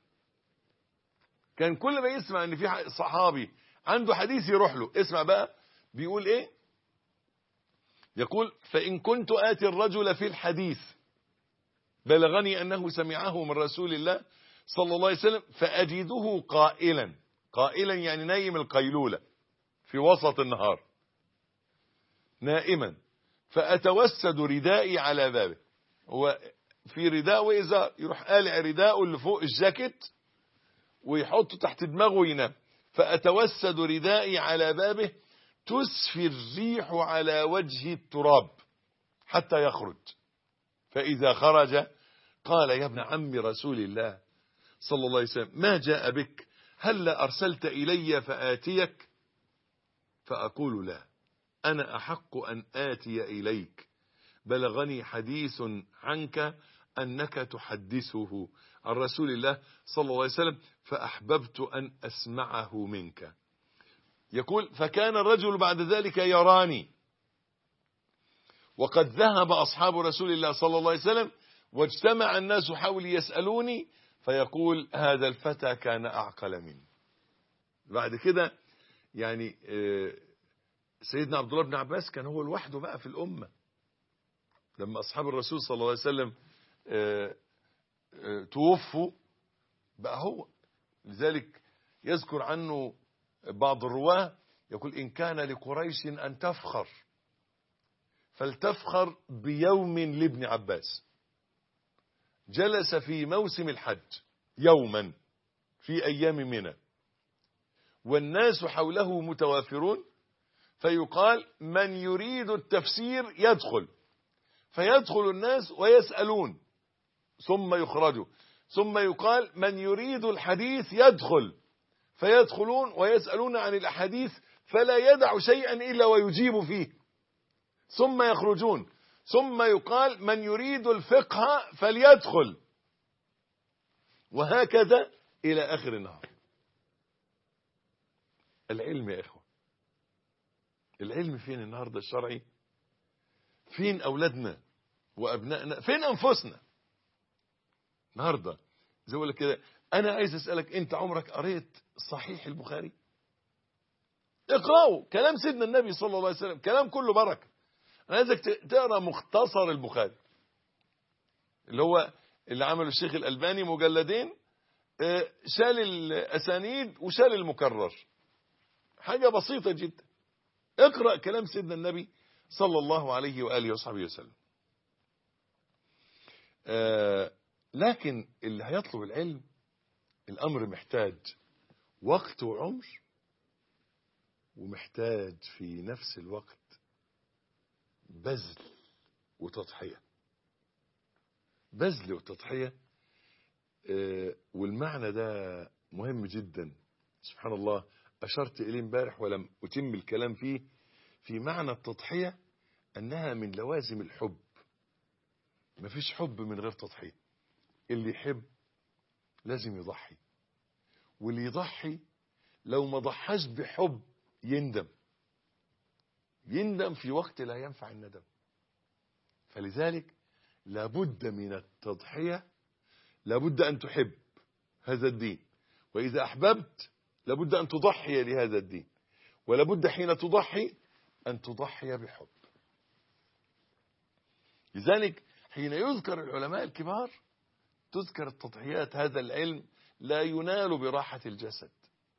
كان كل ما يسمع ان في صحابي عنده حديث يروح له اسمع بقى بيقول ايه يقول فإن كنت آتي الرجل في الحديث بلغني أنه سمعه من رسول الله صلى الله عليه وسلم فأجده قائلا قائلا يعني نايم القيلولة في وسط النهار نائما فأتوسد ردائي على بابه هو في رداء وإزار يروح قالع رداءه اللي فوق الجاكيت ويحطه تحت دماغه وينام فأتوسد ردائي على بابه تسفي الريح على وجه التراب حتى يخرج فإذا خرج قال يا ابن عم رسول الله صلى الله عليه وسلم ما جاء بك هل أرسلت إلي فآتيك فأقول لا أنا أحق أن آتي إليك بلغني حديث عنك أنك تحدثه عن رسول الله صلى الله عليه وسلم فأحببت أن أسمعه منك يقول فكان الرجل بعد ذلك يراني وقد ذهب أصحاب رسول الله صلى الله عليه وسلم واجتمع الناس حولي يسألوني فيقول هذا الفتى كان أعقل مني بعد كده يعني سيدنا عبد الله بن عباس كان هو لوحده بقى في الأمة لما أصحاب الرسول صلى الله عليه وسلم توفوا بقى هو لذلك يذكر عنه بعض الرواه يقول إن كان لقريش أن تفخر فلتفخر بيوم لابن عباس جلس في موسم الحج يوما في أيام منى والناس حوله متوافرون فيقال من يريد التفسير يدخل فيدخل الناس ويسألون ثم يخرجوا ثم يقال من يريد الحديث يدخل فيدخلون ويسألون عن الأحاديث فلا يدع شيئا إلا ويجيب فيه ثم يخرجون ثم يقال من يريد الفقه فليدخل وهكذا إلى آخر النهار العلم يا إخوة العلم فين النهاردة الشرعي فين أولادنا وأبنائنا فين أنفسنا النهاردة زي ما كده أنا عايز أسألك أنت عمرك قريت صحيح البخاري اقرأوا كلام سيدنا النبي صلى الله عليه وسلم كلام كله بركة أنا عايزك تقرأ مختصر البخاري اللي هو اللي عمله الشيخ الألباني مجلدين شال الأسانيد وشال المكرر حاجة بسيطة جدا اقرأ كلام سيدنا النبي صلى الله عليه وآله وصحبه وسلم لكن اللي هيطلب العلم الأمر محتاج وقت وعمر ومحتاج في نفس الوقت بذل وتضحية بذل وتضحية آه، والمعنى ده مهم جدا سبحان الله أشرت إليه امبارح ولم أتم الكلام فيه في معنى التضحية أنها من لوازم الحب مفيش حب من غير تضحية اللي يحب لازم يضحي واللي يضحي لو ما ضحاش بحب يندم يندم في وقت لا ينفع الندم فلذلك لابد من التضحية لابد أن تحب هذا الدين وإذا أحببت لابد أن تضحي لهذا الدين ولابد حين تضحي أن تضحي بحب لذلك حين يذكر العلماء الكبار تذكر التضحيات هذا العلم لا ينال براحة الجسد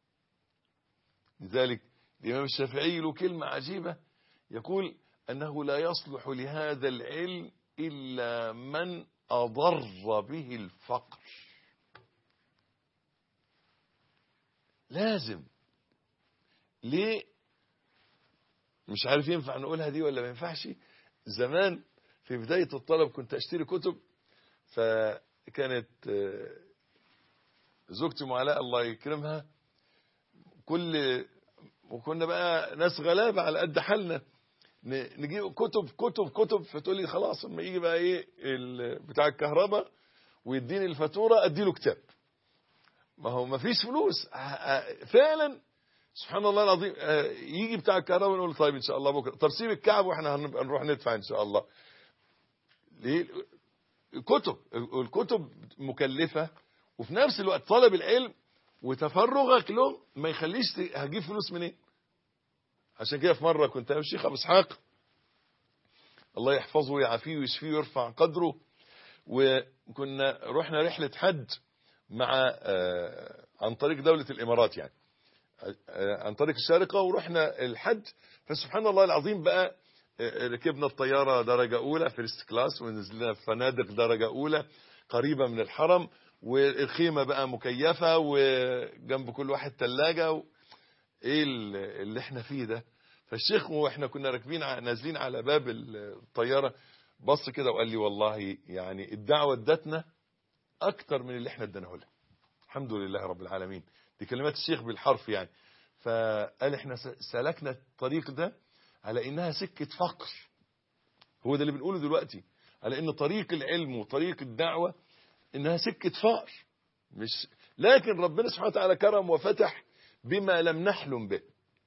لذلك الإمام الشافعي له كلمة عجيبة يقول أنه لا يصلح لهذا العلم إلا من أضر به الفقر لازم ليه مش عارف ينفع نقولها دي ولا ما ينفعش زمان في بداية الطلب كنت أشتري كتب فكانت آه، زوجتي معلاء الله يكرمها كل وكنا بقى ناس غلابة على قد حالنا ن- نجيب كتب كتب كتب فتقول لي خلاص اما يجي بقى ايه ال- بتاع الكهرباء ويديني الفاتوره ادي له كتاب ما هو ما فيش فلوس ه- ه- فعلا سبحان الله العظيم آه، يجي بتاع الكهرباء نقول طيب ان شاء الله بكره طب سيب الكعب واحنا هنبقى نروح ندفع ان شاء الله ليه كتب الكتب مكلفه وفي نفس الوقت طلب العلم وتفرغك له ما يخليش ت- هجيب فلوس منين عشان كده في مره كنت انا والشيخ ابو اسحاق الله يحفظه ويعافيه ويشفيه ويرفع قدره وكنا رحنا رحله حج مع آه، عن طريق دوله الامارات يعني آه، عن طريق الشارقه ورحنا الحج فسبحان الله العظيم بقى آه، ركبنا الطياره درجه اولى فيرست كلاس ونزلنا في فنادق درجه اولى قريبه من الحرم والخيمه بقى مكيفه وجنب كل واحد ثلاجه و... ايه ال- اللي احنا فيه ده فالشيخ واحنا كنا راكبين ع- نازلين على باب الطياره بص كده وقال لي والله يعني الدعوه ادتنا اكتر من اللي احنا اديناه لها الحمد لله رب العالمين دي كلمات الشيخ بالحرف يعني فقال احنا س- سلكنا الطريق ده على انها سكه فقر هو ده اللي بنقوله دلوقتي على ان طريق العلم وطريق الدعوه انها سكه فقر مش لكن ربنا سبحانه وتعالى كرم وفتح بما لم نحلم به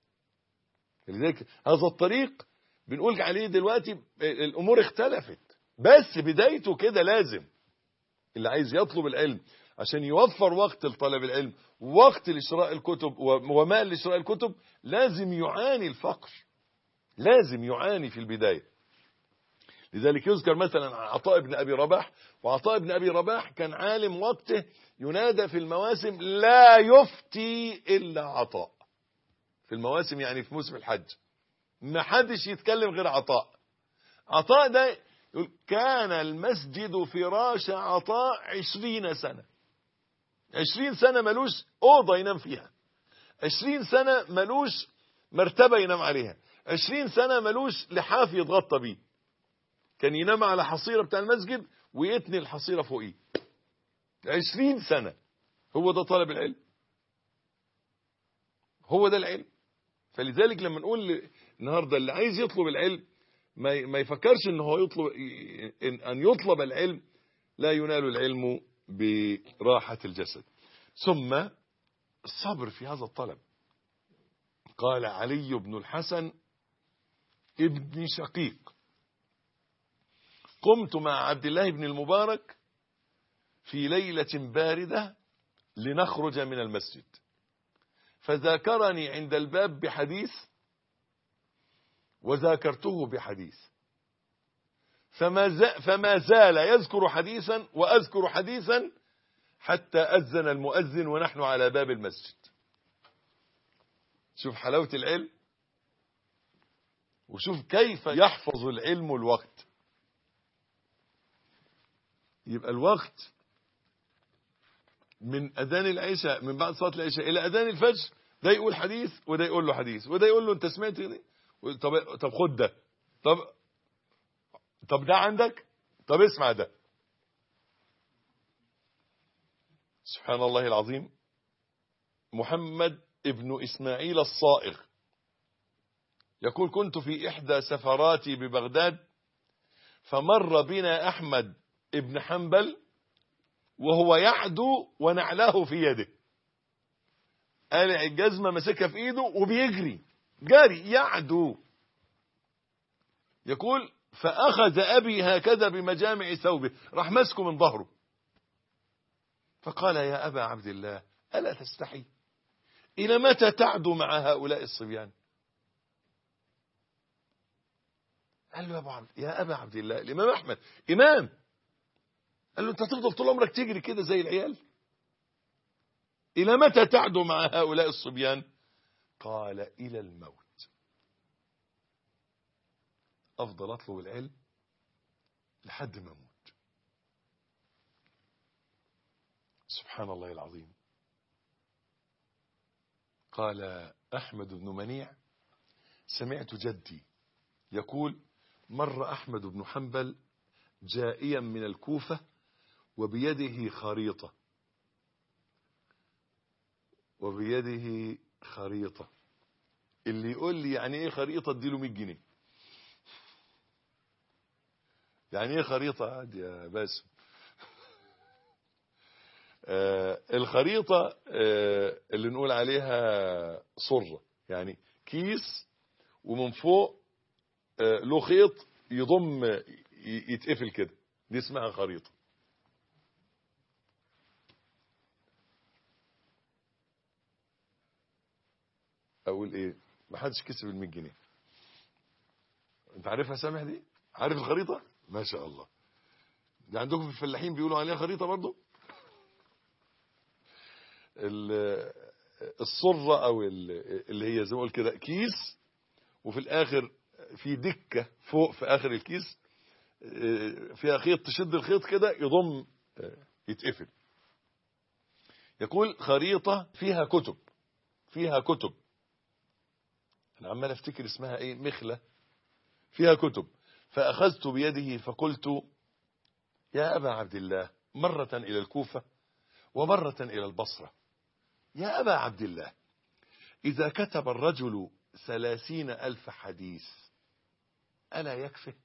لذلك هذا الطريق بنقول عليه دلوقتي الامور اختلفت بس بدايته كده لازم اللي عايز يطلب العلم عشان يوفر وقت لطلب العلم وقت لشراء الكتب ومال لشراء الكتب لازم يعاني الفقر لازم يعاني في البداية لذلك يذكر مثلا عن عطاء بن أبي رباح وعطاء بن أبي رباح كان عالم وقته ينادى في المواسم لا يفتي إلا عطاء في المواسم يعني في موسم الحج ما حدش يتكلم غير عطاء عطاء ده يقول كان المسجد فراش عطاء عشرين سنة عشرين سنة ملوش أوضة ينام فيها عشرين سنة ملوش مرتبة ينام عليها عشرين سنة ملوش لحاف يتغطى بيه كان ينام على حصيرة بتاع المسجد ويتني الحصيرة فوقيه عشرين سنة هو ده طالب العلم هو ده العلم فلذلك لما نقول النهارده اللي عايز يطلب العلم ما ما يفكرش ان هو يطلب إن ان يطلب العلم لا ينال العلم براحة الجسد ثم الصبر في هذا الطلب قال علي بن الحسن ابن شقيق قمت مع عبد الله بن المبارك في ليلة باردة لنخرج من المسجد فذاكرني عند الباب بحديث وذاكرته بحديث فما, ز- فما زال يذكر حديثا وأذكر حديثا حتى أذن المؤذن ونحن على باب المسجد شوف حلاوة العلم وشوف كيف يحفظ العلم الوقت يبقى الوقت من اذان العشاء من بعد صلاه العشاء الى اذان الفجر ده يقول حديث وده يقول له حديث وده يقول له انت سمعت دي طب طب خد ده طب طب ده عندك طب اسمع ده سبحان الله العظيم محمد ابن اسماعيل الصائغ يقول كنت في احدى سفراتي ببغداد فمر بنا احمد ابن حنبل وهو يعدو ونعلاه في يده قالع الجزمة ماسكها في ايده وبيجري جاري يعدو يقول فأخذ أبي هكذا بمجامع ثوبه راح ماسكه من ظهره فقال يا أبا عبد الله ألا تستحي إلى متى تعدو مع هؤلاء الصبيان قال له يا, أبو عبد يا أبا عبد الله الإمام أحمد إمام قال له أنت هتفضل طول عمرك تجري كده زي العيال إلى متى تعدو مع هؤلاء الصبيان قال إلى الموت أفضل أطلب العلم لحد ما أموت سبحان الله العظيم قال أحمد بن منيع سمعت جدي يقول مر أحمد بن حنبل جائيا من الكوفة وبيده خريطة وبيده خريطة اللي يقول لي يعني ايه خريطة اديله 100 جنيه يعني ايه خريطة عادي يا باسم آه الخريطة آه اللي نقول عليها صرة يعني كيس ومن فوق آه له خيط يضم يتقفل كده دي اسمها خريطة اقول ايه ما حدش كسب ال 100 جنيه انت عارفها سامح دي عارف الخريطة ما شاء الله دي عندكم في الفلاحين بيقولوا عليها خريطة برضو الصرة او اللي هي زي ما اقول كده كيس وفي الاخر في دكة فوق في اخر الكيس فيها خيط تشد الخيط كده يضم يتقفل يقول خريطة فيها كتب فيها كتب انا عمال افتكر اسمها ايه مخلة فيها كتب فاخذت بيده فقلت يا ابا عبد الله مرة الى الكوفة ومرة الى البصرة يا ابا عبد الله اذا كتب الرجل ثلاثين الف حديث الا يكفي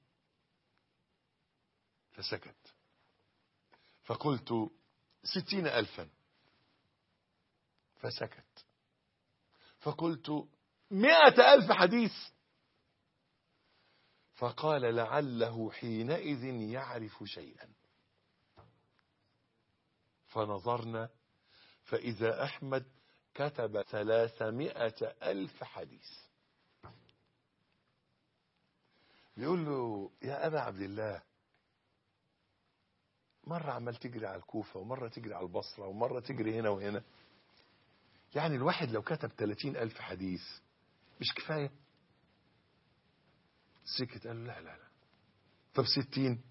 فسكت فقلت ستين الفا فسكت فقلت مئة ألف حديث فقال لعله حينئذ يعرف شيئا فنظرنا فإذا أحمد كتب ثلاثمائة ألف حديث بيقول له يا أبا عبد الله مرة عمال تجري على الكوفة ومرة تجري على البصرة ومرة تجري هنا وهنا يعني الواحد لو كتب 30 ألف حديث مش كفاية سكت قال له لا لا لا طب 60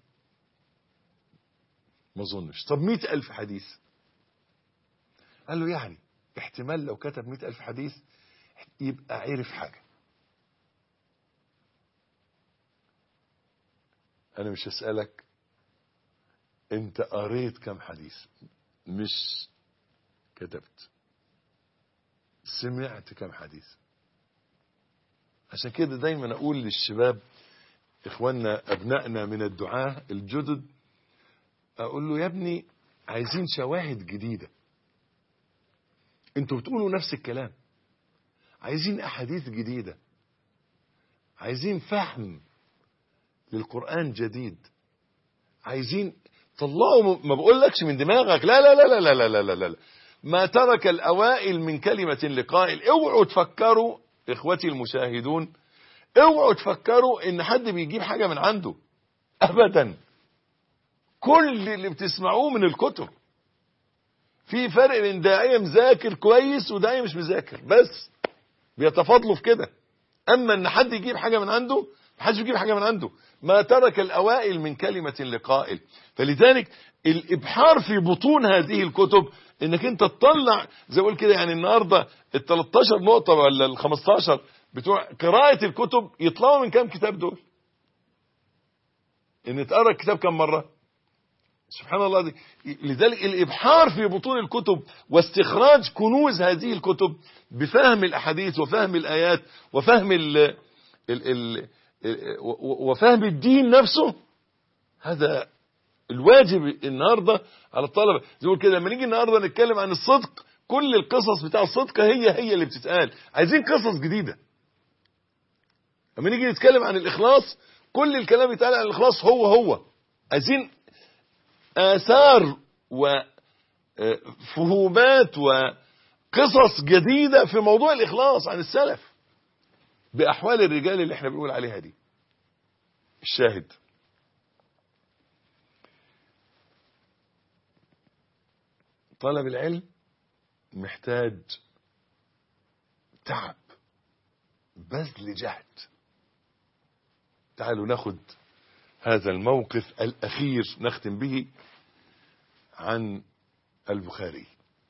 ما اظنش طب 100 ألف حديث قال له يعني احتمال لو كتب 100 ألف حديث يبقى عرف حاجة أنا مش هسألك أنت قريت كم حديث مش كتبت سمعت كم حديث عشان كده دايما أقول للشباب إخواننا أبنائنا من الدعاة الجدد أقول له يا ابني عايزين شواهد جديدة انتوا بتقولوا نفس الكلام عايزين أحاديث جديدة عايزين فهم للقرآن جديد عايزين طلعوا ما بقولكش من دماغك لا لا لا لا لا لا لا لا, لا. ما ترك الأوائل من كلمة لقائل اوعوا تفكروا إخوتي المشاهدون اوعوا تفكروا ان حد بيجيب حاجة من عنده ابدا كل اللي بتسمعوه من الكتب في فرق بين داعية مذاكر كويس وداعية مش مذاكر بس بيتفاضلوا في كده اما ان حد يجيب حاجة من عنده محدش بيجيب حاجة من عنده ما ترك الأوائل من كلمة لقائل فلذلك الإبحار في بطون هذه الكتب انك انت تطلع زي اقول كده يعني النهارده ال 13 نقطة ولا ال 15 بتوع قراءة الكتب يطلعوا من كام كتاب دول؟ ان تقرا الكتاب كم مرة؟ سبحان الله دي. لذلك الإبحار في بطون الكتب واستخراج كنوز هذه الكتب بفهم الأحاديث وفهم الآيات وفهم ال ال ال وفهم الدين نفسه هذا الواجب النهاردة على الطلبة زي كده لما نيجي النهاردة نتكلم عن الصدق كل القصص بتاع الصدق هي هي اللي بتتقال عايزين قصص جديدة لما نيجي نتكلم عن الإخلاص كل الكلام بيتقال عن الإخلاص هو هو عايزين آثار وفهومات وقصص جديدة في موضوع الإخلاص عن السلف بأحوال الرجال اللي احنا بنقول عليها دي الشاهد طلب العلم محتاج تعب بذل جهد تعالوا ناخد هذا الموقف الأخير نختم به عن البخاري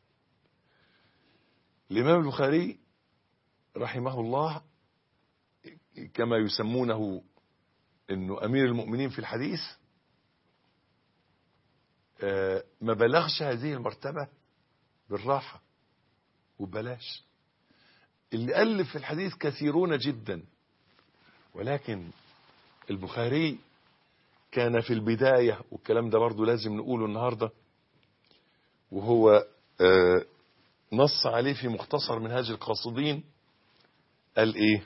الإمام البخاري رحمه الله كما يسمونه انه امير المؤمنين في الحديث ما بلغش هذه المرتبة بالراحة وبلاش اللي ألف في الحديث كثيرون جدا ولكن البخاري كان في البداية والكلام ده برضو لازم نقوله النهاردة وهو نص عليه في مختصر منهاج القاصدين قال ايه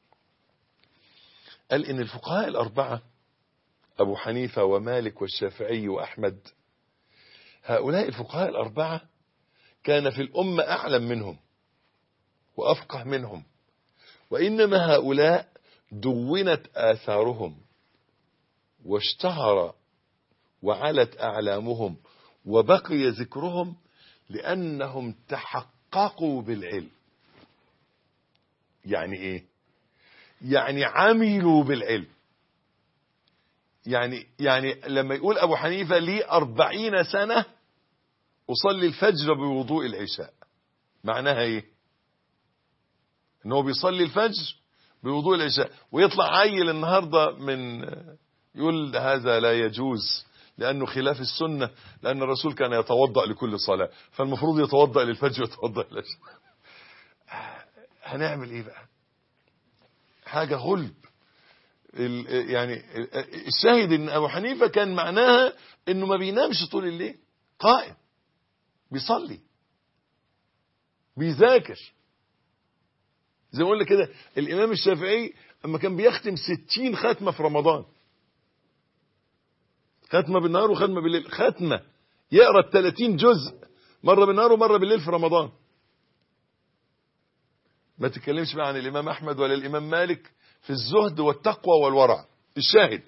قال ان الفقهاء الاربعة ابو حنيفة ومالك والشافعي واحمد هؤلاء الفقهاء الاربعة كان في الامة اعلم منهم وافقه منهم وانما هؤلاء دونت اثارهم واشتهر وعلت اعلامهم وبقي ذكرهم لانهم تحققوا بالعلم يعني ايه يعني عملوا بالعلم يعني يعني لما يقول ابو حنيفة لي أربعين سنة اصلي الفجر بوضوء العشاء معناها ايه ان هو بيصلي الفجر بوضوء العشاء ويطلع عيل النهاردة من يقول هذا لا يجوز لأنه خلاف السنة لأن الرسول كان يتوضأ لكل صلاة فالمفروض يتوضأ للفجر ويتوضأ للعشاء هنعمل ايه بقى حاجة غلب يعني الشاهد ان ابو حنيفة كان معناها انه ما بينامش طول الليل قائم بيصلي بيذاكر زي ما اقول لك كده الامام الشافعي اما كان بيختم ستين ختمة في رمضان ختمة بالنهار وختمة بالليل ختمة يقرأ الثلاثين جزء مرة بالنهار ومرة بالليل في رمضان ما تتكلمش بقى عن الامام احمد ولا الامام مالك في الزهد والتقوى والورع الشاهد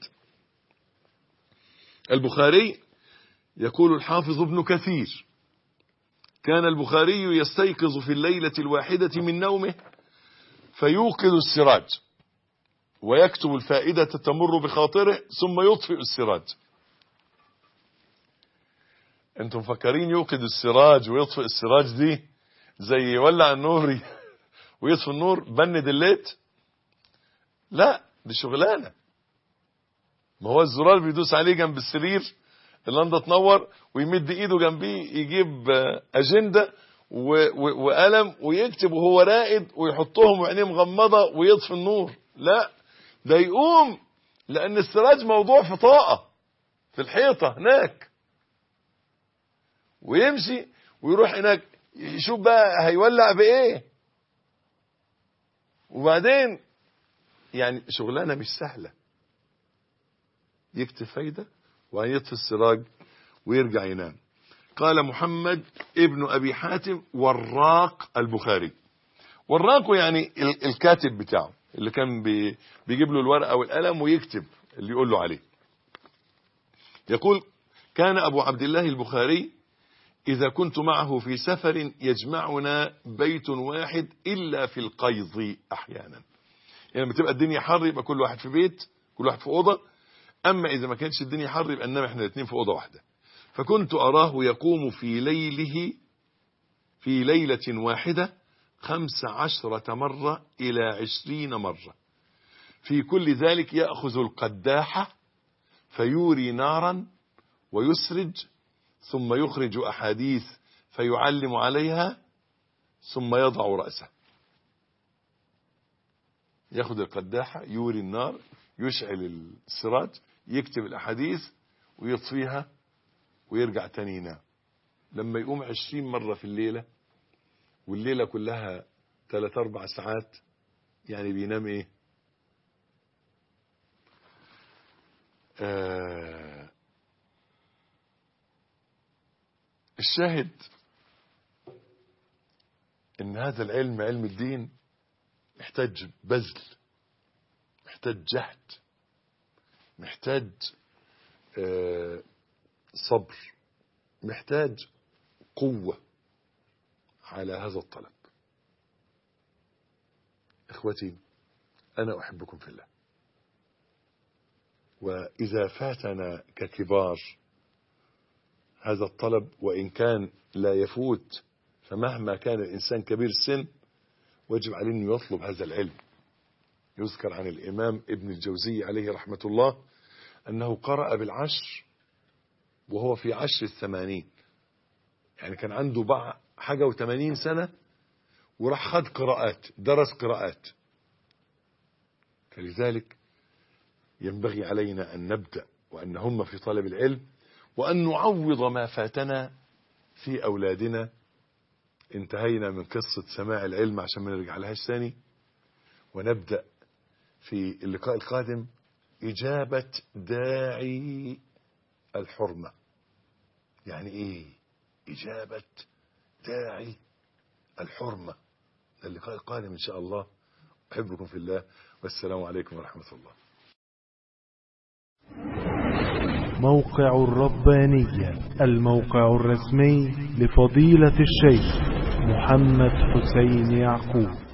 البخاري يقول الحافظ ابن كثير كان البخاري يستيقظ في الليلة الواحدة من نومه فيوقظ السراج ويكتب الفائدة تمر بخاطره ثم يطفئ السراج انتم مفكرين يوقظ السراج ويطفئ السراج دي زي يولع النور ويطفي النور بند الليت لا دي شغلانه ما هو الزرار بيدوس عليه جنب السرير اللنده تنور ويمد ايده جنبيه يجيب اجنده وقلم ويكتب وهو راقد ويحطهم وعينيه مغمضه ويطفي النور لا ده يقوم لان السراج موضوع في طاقه في الحيطه هناك ويمشي ويروح هناك يشوف بقى هيولع بايه وبعدين يعني شغلانه مش سهله يكتب فايده ويطفي السراج ويرجع ينام قال محمد ابن ابي حاتم وراق البخاري وراقه يعني الكاتب بتاعه اللي كان بي بيجيب له الورقه والقلم ويكتب اللي يقول له عليه يقول كان ابو عبد الله البخاري إذا كنت معه في سفر يجمعنا بيت واحد إلا في القيض أحيانا يعني لما تبقى الدنيا حر يبقى كل واحد في بيت كل واحد في اوضه اما اذا ما كانش الدنيا حر يبقى ننام احنا الاثنين في اوضه واحده فكنت اراه يقوم في ليله في ليله واحده خمس عشرة مرة إلى عشرين مرة في كل ذلك يأخذ القداحة فيوري نارا ويسرج ثم يخرج أحاديث فيعلم عليها ثم يضع رأسه ياخذ القداحة يوري النار يشعل السراج يكتب الأحاديث ويطفيها ويرجع تاني ينام لما يقوم عشرين مرة في الليلة والليلة كلها ثلاث أربع ساعات يعني بينام إيه آه الشاهد ان هذا العلم علم الدين محتاج بذل محتاج جهد محتاج آه صبر محتاج قوة على هذا الطلب اخوتي انا احبكم في الله واذا فاتنا ككبار هذا الطلب وان كان لا يفوت فمهما كان الانسان كبير السن واجب عليه انه يطلب هذا العلم يذكر عن الامام ابن الجوزي عليه رحمه الله انه قرأ بالعشر وهو في عشر الثمانين يعني كان عنده بقى حاجة وثمانين سنة وراح خد قراءات درس قراءات فلذلك ينبغي علينا أن نبدأ وأن نهم في طلب العلم وأن نعوض ما فاتنا في أولادنا انتهينا من قصة سماع العلم عشان ما نرجع لهاش ثاني ونبدأ في اللقاء القادم إجابة داعي الحرمة يعني إيه إجابة داعي الحرمة اللقاء القادم إن شاء الله أحبكم في الله والسلام عليكم ورحمة الله موقع الربانية الموقع الرسمي لفضيلة الشيخ محمد حسين يعقوب